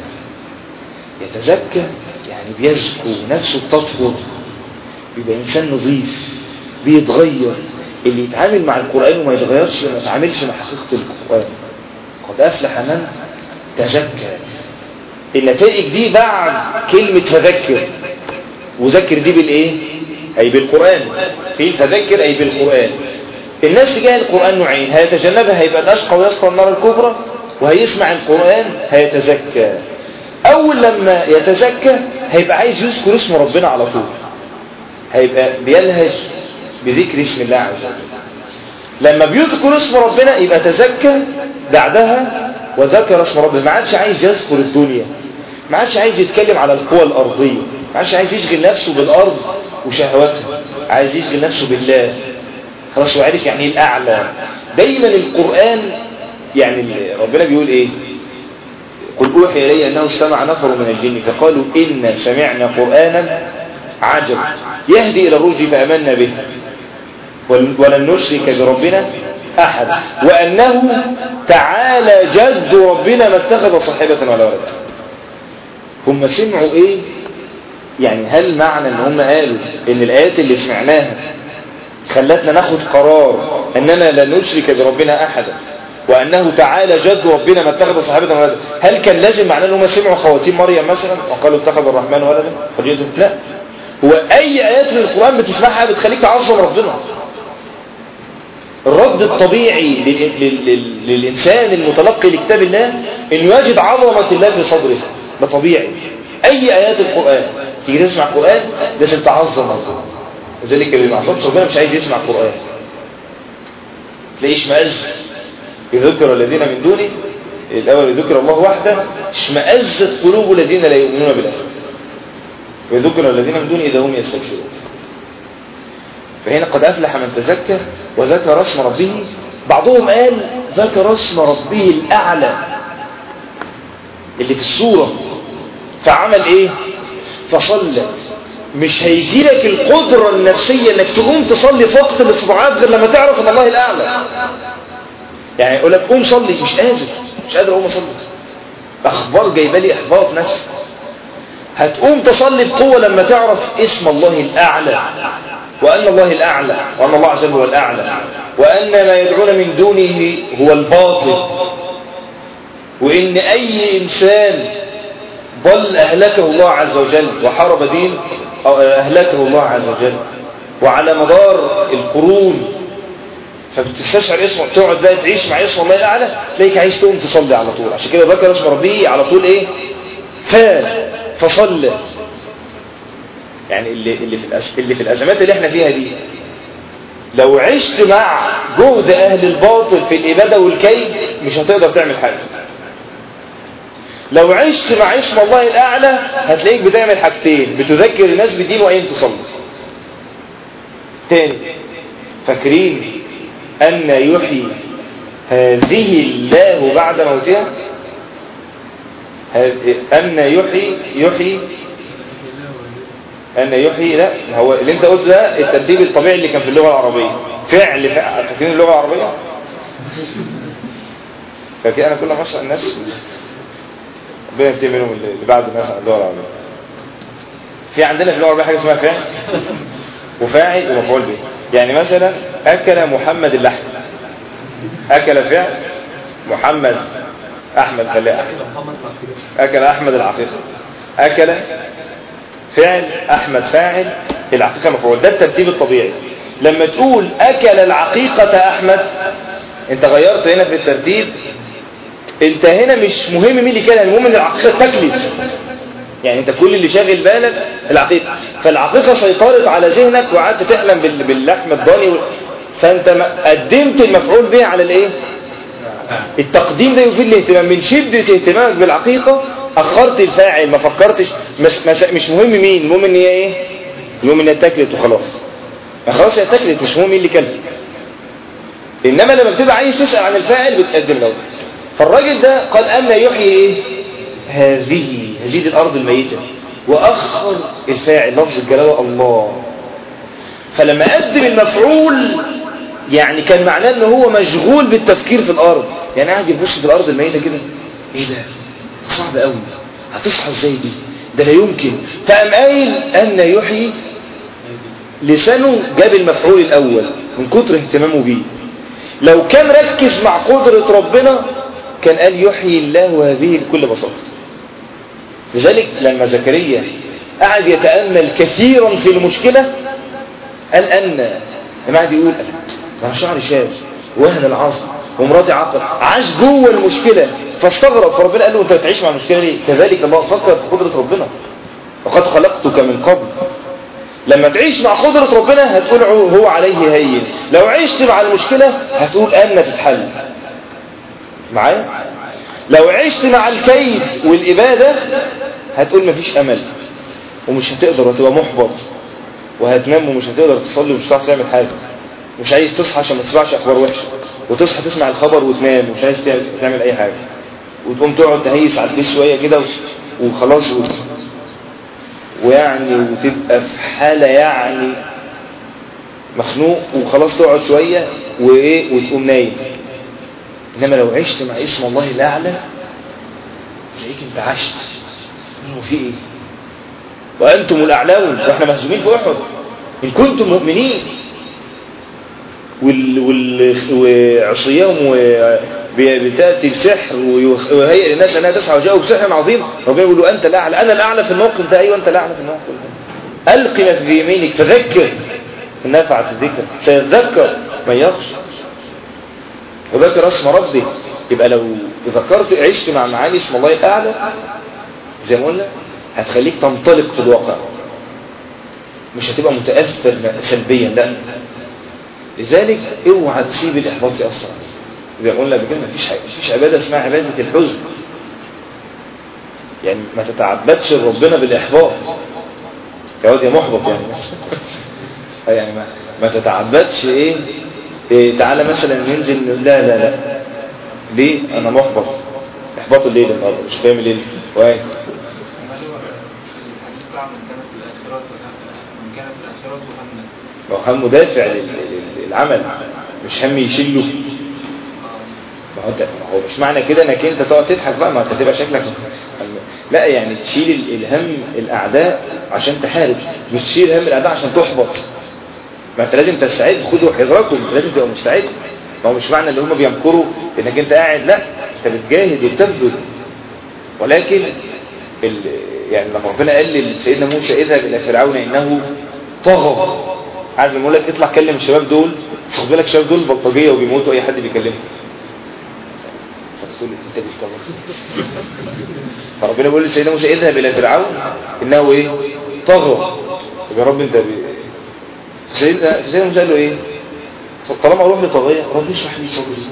يتزكى يعني بيزكو نفسه تطهر بيبقى انسان نظيف بيتغير اللي يتعامل مع القرآن وما يتغيرش ما يتعاملش مع حقيقة القرآن قد أفلح من تزكى النتائج دي بعد كلمة فذكر وذكر دي بالايه اي بالقرآن في فذكر اي بالقرآن الناس تجاه القرآن نوعين هيتجنبها هيبقى الأشقى ويصفى النار الكبرى وهيسمع القرآن هيتزكى أول لما يتزكى هيبقى عايز يذكر اسم ربنا على طول هيبقى بيلهج بذكر اسم الله عز وجل لما بيذكر اسم ربنا يبقى تزكى بعدها وذكر اسم ربنا ما عادش عايز يذكر الدنيا ما عادش عايز يتكلم على القوى الأرضية ما عادش عايز يشغل نفسه بالأرض وشهواتها عايز يشغل نفسه بالله خلاص وعرف يعني ايه الأعلى دايما القرآن يعني ربنا بيقول ايه قل أوحي إلي أنه استمع نفر من الجن فقالوا إن سمعنا قرآنا عجب يهدي إلى الرشد فأمنا به ولن نشرك بربنا أحد وأنه تعالى جد ربنا ما اتخذ صاحبة ولا ولدا هم سمعوا إيه يعني هل معنى ان هم قالوا ان الآيات اللي سمعناها خلتنا ناخد قرار أننا لا نشرك بربنا أحدا وأنه تعالى جد ربنا ما اتخذ صاحبة ولدا هل كان لازم معناه ان هم سمعوا خواتيم مريم مثلا وقالوا اتخذ الرحمن ولدا فجئتم لا هو أي آيات من القرآن بتسمعها بتخليك تعظم ربنا الرد الطبيعي للإنسان المتلقي لكتاب الله أنه يجد عظمة الله في صدره ده طبيعي أي آيات القرآن تيجي تسمع القرآن لازم تعظم ربنا لذلك اللي ما عصبش ربنا مش عايز يسمع القرآن تلاقيه اشمئز يذكر الذين من دونه الأول يذكر الله وحده اشمئزت قلوب الذين لا يؤمنون بالآخرة ويذكر الذين من دونه إذا هم يستبشرون فهنا قد أفلح من تزكى وذكر اسم ربه بعضهم قال ذكر اسم ربه الأعلى اللي في السورة فعمل ايه فصلى مش هيجي لك القدرة النفسية انك تقوم تصلي في وقت الاستضعاف غير لما تعرف ان الله الاعلى يعني يقول لك قوم صلي مش قادر مش قادر اقوم اصلي اخبار جايبه لي احباط نفسي هتقوم تصلي بقوة لما تعرف اسم الله الاعلى وان الله الاعلى وان الله عز وجل هو الاعلى وان ما يدعون من دونه هو الباطل وان اي انسان ضل أهلكه الله عز وجل وحارب دين أهلكه الله عز وجل وعلى مدار القرون فبتستشعر اسمه تقعد بقى تعيش مع اسم الله الأعلى تلاقيك عايز تقوم تصلي على طول عشان كده ذكر اسم ربي على طول ايه فاز فصلى يعني اللي اللي في الأز... اللي في الازمات اللي احنا فيها دي لو عشت مع جهد اهل الباطل في الاباده والكيد مش هتقدر تعمل حاجه لو عشت مع اسم الله الأعلى هتلاقيك بتعمل حاجتين بتذكر الناس بالدين وأين تصلي تاني فاكرين أن يحيي هذه الله بعد موتها أن يحيي يحيي أن يحيي لا هو اللي انت قلت ده الترتيب الطبيعي اللي كان في اللغة العربية فعل فعل فاكرين اللغة العربية فاكرين أنا كل ما أشرح الناس ربنا ينتهي منهم اللي بعد الناس عن اللغه العربيه في عندنا في اللغه العربيه حاجه اسمها فعل وفاعل ومفعول به يعني مثلا اكل محمد اللحم اكل فعل محمد احمد خليه احمد اكل احمد العقيقه اكل فعل احمد فاعل العقيقه مفعول ده الترتيب الطبيعي لما تقول اكل العقيقه احمد انت غيرت هنا في الترتيب انت هنا مش مهم مين اللي كان المهم ان العقيقة تكلف يعني انت كل اللي شاغل بالك العقيقة فالعقيقة سيطرت على ذهنك وقعدت تحلم بال- باللحم الضاني وال- فانت م- قدمت المفعول به على الايه التقديم ده يفيد الاهتمام من شدة اهتمامك بالعقيقة اخرت الفاعل ما فكرتش مش, مش, مش مهم مين المهم ان هي ايه المهم ان هي اتاكلت وخلاص ما خلاص هي اتاكلت مش مهم مين اللي كلها انما لما بتبقى عايز تسأل عن الفاعل بتقدم له فالراجل ده قال أن يحيي ايه هذه هذه الارض الميتة واخر الفاعل لفظ الجلالة الله فلما قدم المفعول يعني كان معناه ان هو مشغول بالتفكير في الارض يعني قاعد يبص في الارض الميتة كده ايه ده صعب قوي هتصحى ازاي دي ده لا يمكن فقام قايل ان يحيي لسانه جاب المفعول الاول من كتر اهتمامه بيه لو كان ركز مع قدرة ربنا كان قال يحيي الله هذه بكل بساطة لذلك لما زكريا قعد يتأمل كثيرا في المشكلة قال أن لما قعد يقول أنا شعري شاب وهن العظم ومراتي عقل عاش جوه المشكلة فاستغرب فربنا قال له انت بتعيش مع المشكلة ليه كذلك الله فكر في قدرة ربنا وقد خلقتك من قبل لما تعيش مع قدرة ربنا هتقول هو عليه هين لو عشت مع المشكلة هتقول أن تتحل معايا لو عشت مع الكيد والإبادة هتقول مفيش أمل ومش هتقدر وهتبقى محبط وهتنام ومش هتقدر تصلي ومش هتعرف تعمل حاجة مش عايز تصحى عشان ما تسمعش أخبار وحشة وتصحى تسمع الخبر وتنام ومش عايز تعمل أي حاجة وتقوم تقعد تهيس على البيت شوية كده وخلاص و... ويعني وتبقى في حالة يعني مخنوق وخلاص تقعد شوية وإيه وتقوم نايم إنما لو عشت مع اسم الله الأعلى تلاقيك انت عشت هو في إيه وأنتم الأعلاون وإحنا مهزومين في أحد إن كنتم مؤمنين وال... وال... وعصيهم بتأتي بسحر وهيئ الناس أنها تسعى وجاءوا بسحر عظيم ربنا يقول له أنت الأعلى أنا الأعلى في الموقف ده أيوة أنت الأعلى في الموقف ده ألق ما في يمينك تذكر إن نفعت الذكر سيتذكر من يخشى وذكر اسم ربي يبقى لو ذكرت عشت مع معاني اسم الله الأعلى زي ما قلنا هتخليك تنطلق في الواقع مش هتبقى متأثر سلبيا لا لذلك اوعى تسيب الإحباط يأثر زي ما قلنا قبل كده مفيش حاجة مفيش عبادة اسمها عبادة الحزن يعني ما تتعبدش ربنا بالإحباط يقعد يا محبط يعني يعني ما, ما تتعبدش ايه, إيه تعالى مثلا ننزل لا لا لا ليه انا محبط احباط الليل النهارده مش فاهم الليل واي هم دافع للعمل مش هم يشيله ما هو هو مش معنى كده انك انت تقعد تضحك بقى ما انت تبقى شكلك لا يعني تشيل الهم الاعداء عشان تحارب مش تشيل هم الاعداء عشان تحبط ما انت لازم تستعد خدوا حذركم لازم تبقى مستعد ما هو مش معنى ان هم بيمكروا انك انت قاعد لا انت بتجاهد وبتبذل ولكن ال... يعني لما ربنا قال لسيدنا موسى اذهب الى فرعون انه طغى عارف لما يقول لك اطلع كلم الشباب دول خد بالك الشباب دول بلطجيه وبيموتوا اي حد بيكلمهم فتقول انت بتطغى فربنا بيقول لسيدنا موسى اذهب الى فرعون انه ايه طغى طب يا رب انت بي... سيدنا سيدنا موسى قال له ايه طالما اروح لطغيه رب اشرح لي صدري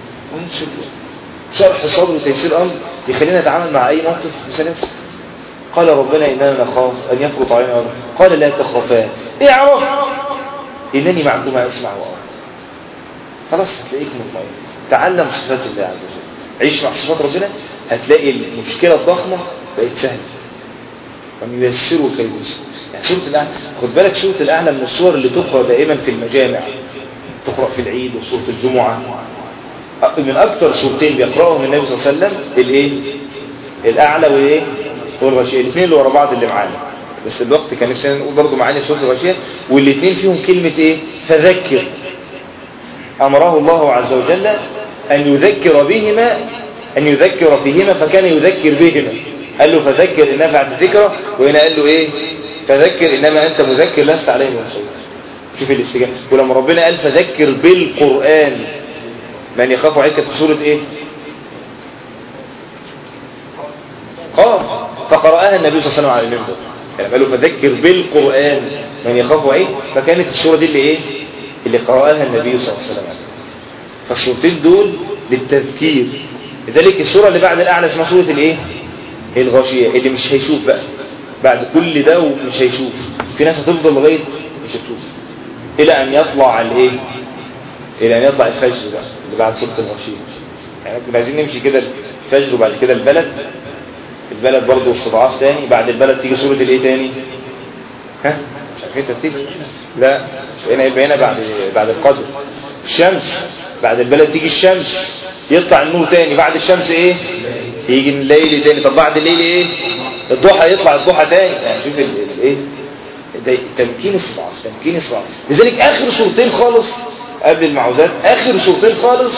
شرح صدر وتيسير امر يخلينا نتعامل مع اي موقف بسلاسه قال ربنا اننا نخاف ان يفرط علينا امر قال لا تخافا اعرف انني معكما اسمع وارى خلاص هتلاقيك مطمئن تعلم صفات الله عز وجل عيش مع صفات ربنا هتلاقي المشكله الضخمه بقت سهله ومن ييسروا كي ييسر يعني سورة الأعلى خد بالك سورة الأعلى من الصور اللي تقرأ دائما في المجامع تقرأ في العيد وسورة الجمعة من أكثر سورتين بيقرأهم النبي صلى الله عليه وسلم الإيه الأعلى وإيه والغشية الاثنين اللي ورا بعض اللي معانا بس الوقت كان نفسنا نقول برضه معاني سورة الغشية والاثنين فيهم كلمة إيه فذكر أمره الله عز وجل أن يذكر بهما أن يذكر فيهما فكان يذكر بهما قال له فذكر إن نفعت الذكرى وهنا قال له إيه فذكر إنما أنت مذكر لست عليه مسؤول شوف الاستجابة ولما ربنا قال فذكر بالقرآن من يخاف وعيد كانت في سورة ايه قاف فقرأها النبي صلى الله عليه وسلم على المنبر يعني قالوا فذكر بالقرآن من يخاف وعيد فكانت السورة دي اللي ايه اللي قرأها النبي صلى الله عليه وسلم فالسورتين دول للتذكير لذلك السورة اللي بعد الأعلى اسمها سورة الايه الغاشية اللي مش هيشوف بقى بعد كل ده ومش هيشوف في ناس هتفضل لغاية مش هتشوف إلى أن يطلع الايه إلى أن يطلع الفجر بقى اللي بعد سورة الغاشية يعني كنا عايزين نمشي كده الفجر وبعد كده البلد البلد برضه استضعاف تاني بعد البلد تيجي سورة الايه تاني ها مش عارفين ترتيب لا هنا يبقى هنا بعد بعد القدر الشمس بعد البلد تيجي الشمس يطلع النور تاني بعد الشمس ايه يجي الليل تاني طب بعد الليل ايه الضحى يطلع الضحى تاني يعني شوف الايه ده تمكين استضعاف تمكين استضعاف لذلك اخر صورتين خالص قبل المعوذات اخر صورتين خالص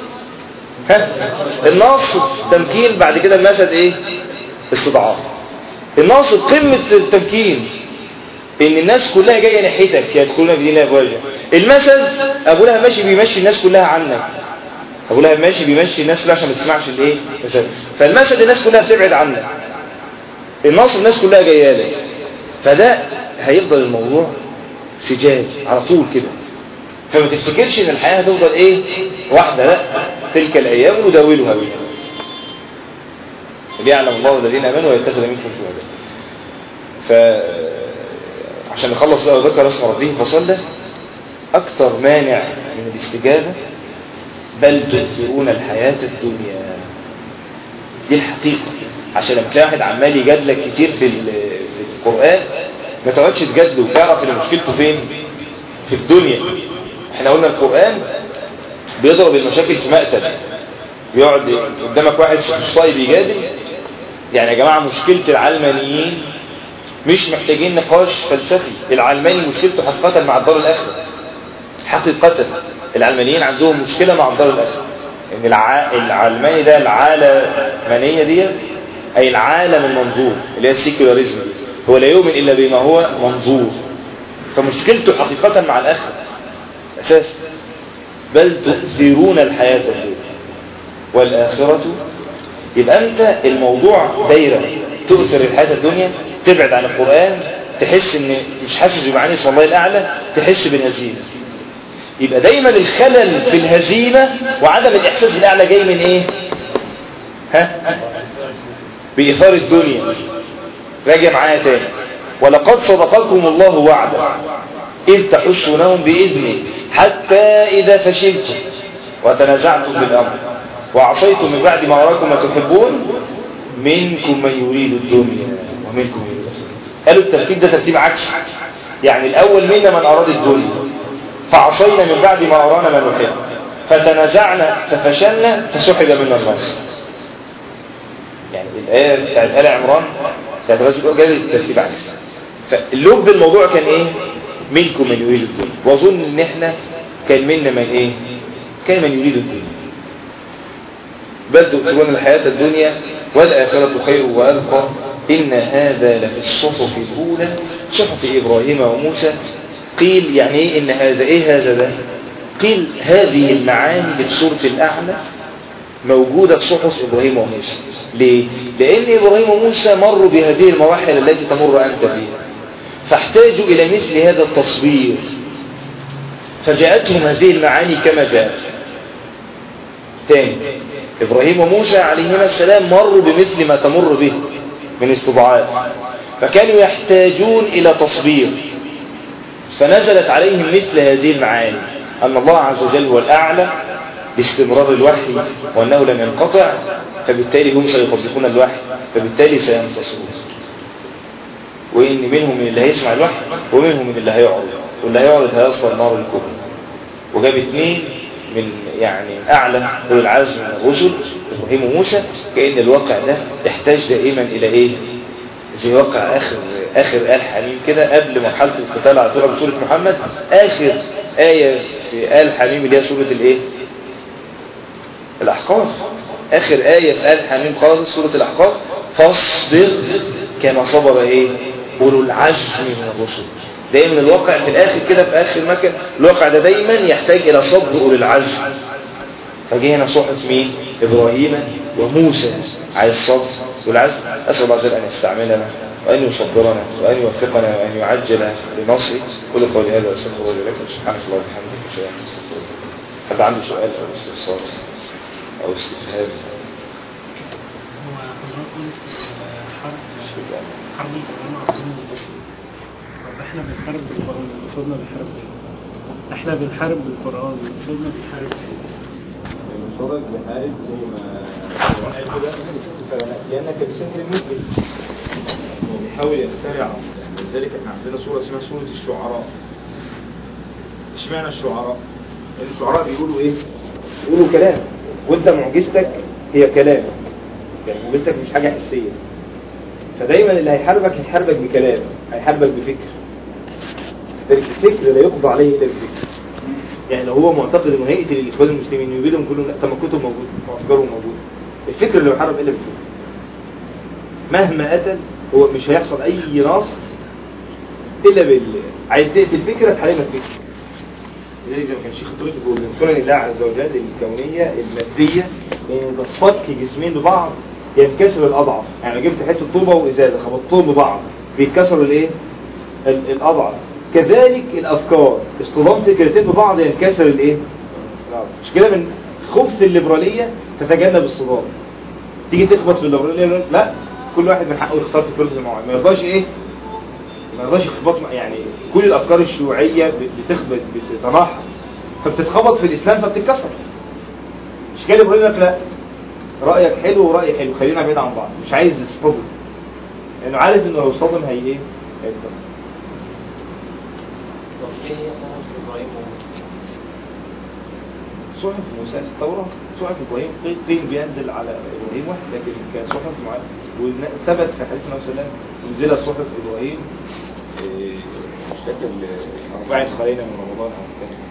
ها النصر تمكين بعد كده المشهد ايه استضعاف النصر قمة التمكين ان الناس كلها جايه ناحيتك يدخلون في دين الله افواجا المثل ابو لهب ماشي بيمشي الناس كلها عنك ابو لهب ماشي بيمشي الناس كلها عشان ما تسمعش الايه فالمثل الناس كلها بتبعد عنك النصر الناس كلها جايه لك فده هيفضل الموضوع سجاد على طول كده فما تفتكرش ان الحياه هتفضل ايه واحده لا تلك الايام نداولها بين الناس ليعلم الله الذين امنوا ويتخذ منكم شهداء ف عشان نخلص بقى وذكر اسم ربه فصلى اكثر مانع من الاستجابه بل تؤثرون الحياه الدنيا دي الحقيقه عشان لما تلاقي واحد عمال يجادلك كتير في في القران ما تقعدش تجادله وتعرف ان مشكلته فين في الدنيا احنا قلنا القران بيضرب المشاكل في مقتل بيقعد قدامك واحد مش طيب يجادل يعني يا جماعه مشكله العلمانيين مش محتاجين نقاش فلسفي العلماني مشكلته حقيقه مع الدار الاخره حقيقه العلمانيين عندهم مشكله مع الدار الاخره ان الع... العلماني ده العالمانيه دي اي العالم المنظور اللي هي السيكولاريزم هو لا يؤمن الا بما هو منظور فمشكلته حقيقه مع الاخره اساسا بل تؤثرون الحياه الدنيا والاخره يبقى انت الموضوع دايره تؤثر الحياه الدنيا تبعد عن القرآن تحس ان مش حاسس بمعاني اسم الله الأعلى تحس بالهزيمة يبقى دايما الخلل في الهزيمة وعدم الإحساس بالأعلى جاي من ايه ها بإثار الدنيا راجع معايا تاني ولقد صدقكم الله وعدا إذ تحسونهم بإذنه حتى إذا فشلتم وتنازعتم بالأمر وعصيتم من بعد ما أراكم ما تحبون منكم من يريد الدنيا ومنكم من قالوا الترتيب ده ترتيب عكسي يعني الأول منا من أراد الدنيا فعصينا من بعد ما أرانا ما نحب فتنازعنا ففشلنا فسحب منا النصر يعني الآية بتاعت آل عمران بتاعت الرجل جاب الترتيب عكسي فاللب الموضوع كان ايه منكم من يريد الدنيا واظن ان احنا كان منا من ايه كان من يريد الدنيا بل تؤثرون الحياة الدنيا والآخرة خير وأبقى إن هذا لفي الصحف الأولى صحف إبراهيم وموسى قيل يعني إيه إن هذا إيه هذا ده قيل هذه المعاني اللي في سورة الأعلى موجودة في صحف إبراهيم وموسى ليه؟ لأن إبراهيم وموسى مروا بهذه المراحل التي تمر أنت فيها فاحتاجوا إلى مثل هذا التصوير فجاءتهم هذه المعاني كما جاءت تاني إبراهيم وموسى عليهما السلام مروا بمثل ما تمر به من استضعاف فكانوا يحتاجون إلى تصبير فنزلت عليهم مثل هذه المعاني أن الله عز وجل هو الأعلى باستمرار الوحي وأنه لم ينقطع فبالتالي هم سيطبقون الوحي فبالتالي سينتصرون وإن منهم من اللي هيسمع الوحي ومنهم من اللي هيعرض واللي هيعرض هيصل النار الكبرى وجاب اثنين من يعني أعلى أولي العزم من الرسل إبراهيم وموسى كأن الواقع ده يحتاج دائما إلى إيه زي واقع آخر آخر آل حميم كده قبل مرحلة القتال على طول بسورة محمد آخر آية في آل حميم اللي هي سورة الإيه الأحقاف آخر آية في آل حميم خالص سورة الأحقاف فاصبر كما صبر إيه أولو العزم من الرسل دايما الواقع في الآخر كده في آخر مكان الواقع ده دايما يحتاج إلى صبر أولي العزم فجه هنا صحف مين ابراهيم وموسى عليه الصبر والعزم اسال الله عز وجل ان يستعملنا وان يصبرنا وان يوفقنا وان يعجل بنصره كل قولي هذا واستغفر الله لكم سبحانك اللهم وبحمدك اشهد ان لا اله الا انت حد عنده سؤال او استفسار او استفهام
هو حضرتك حرب حرب القرآن عظيم طب احنا بنحارب بالقرآن قصادنا بيحارب ايه؟ احنا بنحارب بالقرآن قصادنا بيحارب ايه؟
المصادق بحارب زي ما القرآن قال كده فلنأتينك بسحر مثله هو بيحاول يخترع لذلك احنا عندنا سورة اسمها سورة الشعراء اشمعنى الشعراء؟ لأن الشعراء بيقولوا ايه؟ بيقولوا كلام وانت معجزتك هي كلام يعني معجزتك مش حاجة حسية فدايما اللي هيحاربك هيحاربك بكلام هيحاربك بفكر ذلك الفكر لا يقضى عليه الا بفكر يعني لو هو معتقد انه هيقتل الاخوان المسلمين ويبيدهم كلهم لا طب ما الكتب موجوده وافكارهم موجوده الفكر اللي بيحارب الا بالفكر مهما قتل هو مش هيحصل اي نصر الا بال عايز تقتل فكره تحاربها فكره لذلك زي ما كان الشيخ الطريق بيقول من سنن الله عز وجل الكونيه الماديه ان تصطك جسمين ببعض ينكسر الاضعف يعني لو جبت حته طوبه وازازه خبطتهم ببعض بيتكسروا الايه ال- الاضعف كذلك الافكار اصطدام فكرتين ببعض ينكسر الايه الأضعف. مش كده من خبث الليبراليه تتجنب الصدام تيجي تخبط في الليبراليه يقول لك لا كل واحد من حقه يختار فكرته معينه ما يرضاش ايه ما يرضاش يخبط مع- يعني كل الافكار الشيوعيه ب- بتخبط بتتناحر فبتتخبط في الاسلام فبتتكسر مش كده بيقول لك لا رايك حلو ورايي حلو خلينا بعيد عن بعض مش عايز يصطدم لانه عارف انه لو اصطدم هي ايه هيتكسر صحف موسى التوراة صحف إبراهيم قيل- قيل بينزل على إبراهيم واحد لكن كصحف معينة وثبت في حديث النبي صلى الله عليه وسلم نزلت صحف إبراهيم إيه، مش فاكر أربعة خلينا من رمضان أو كان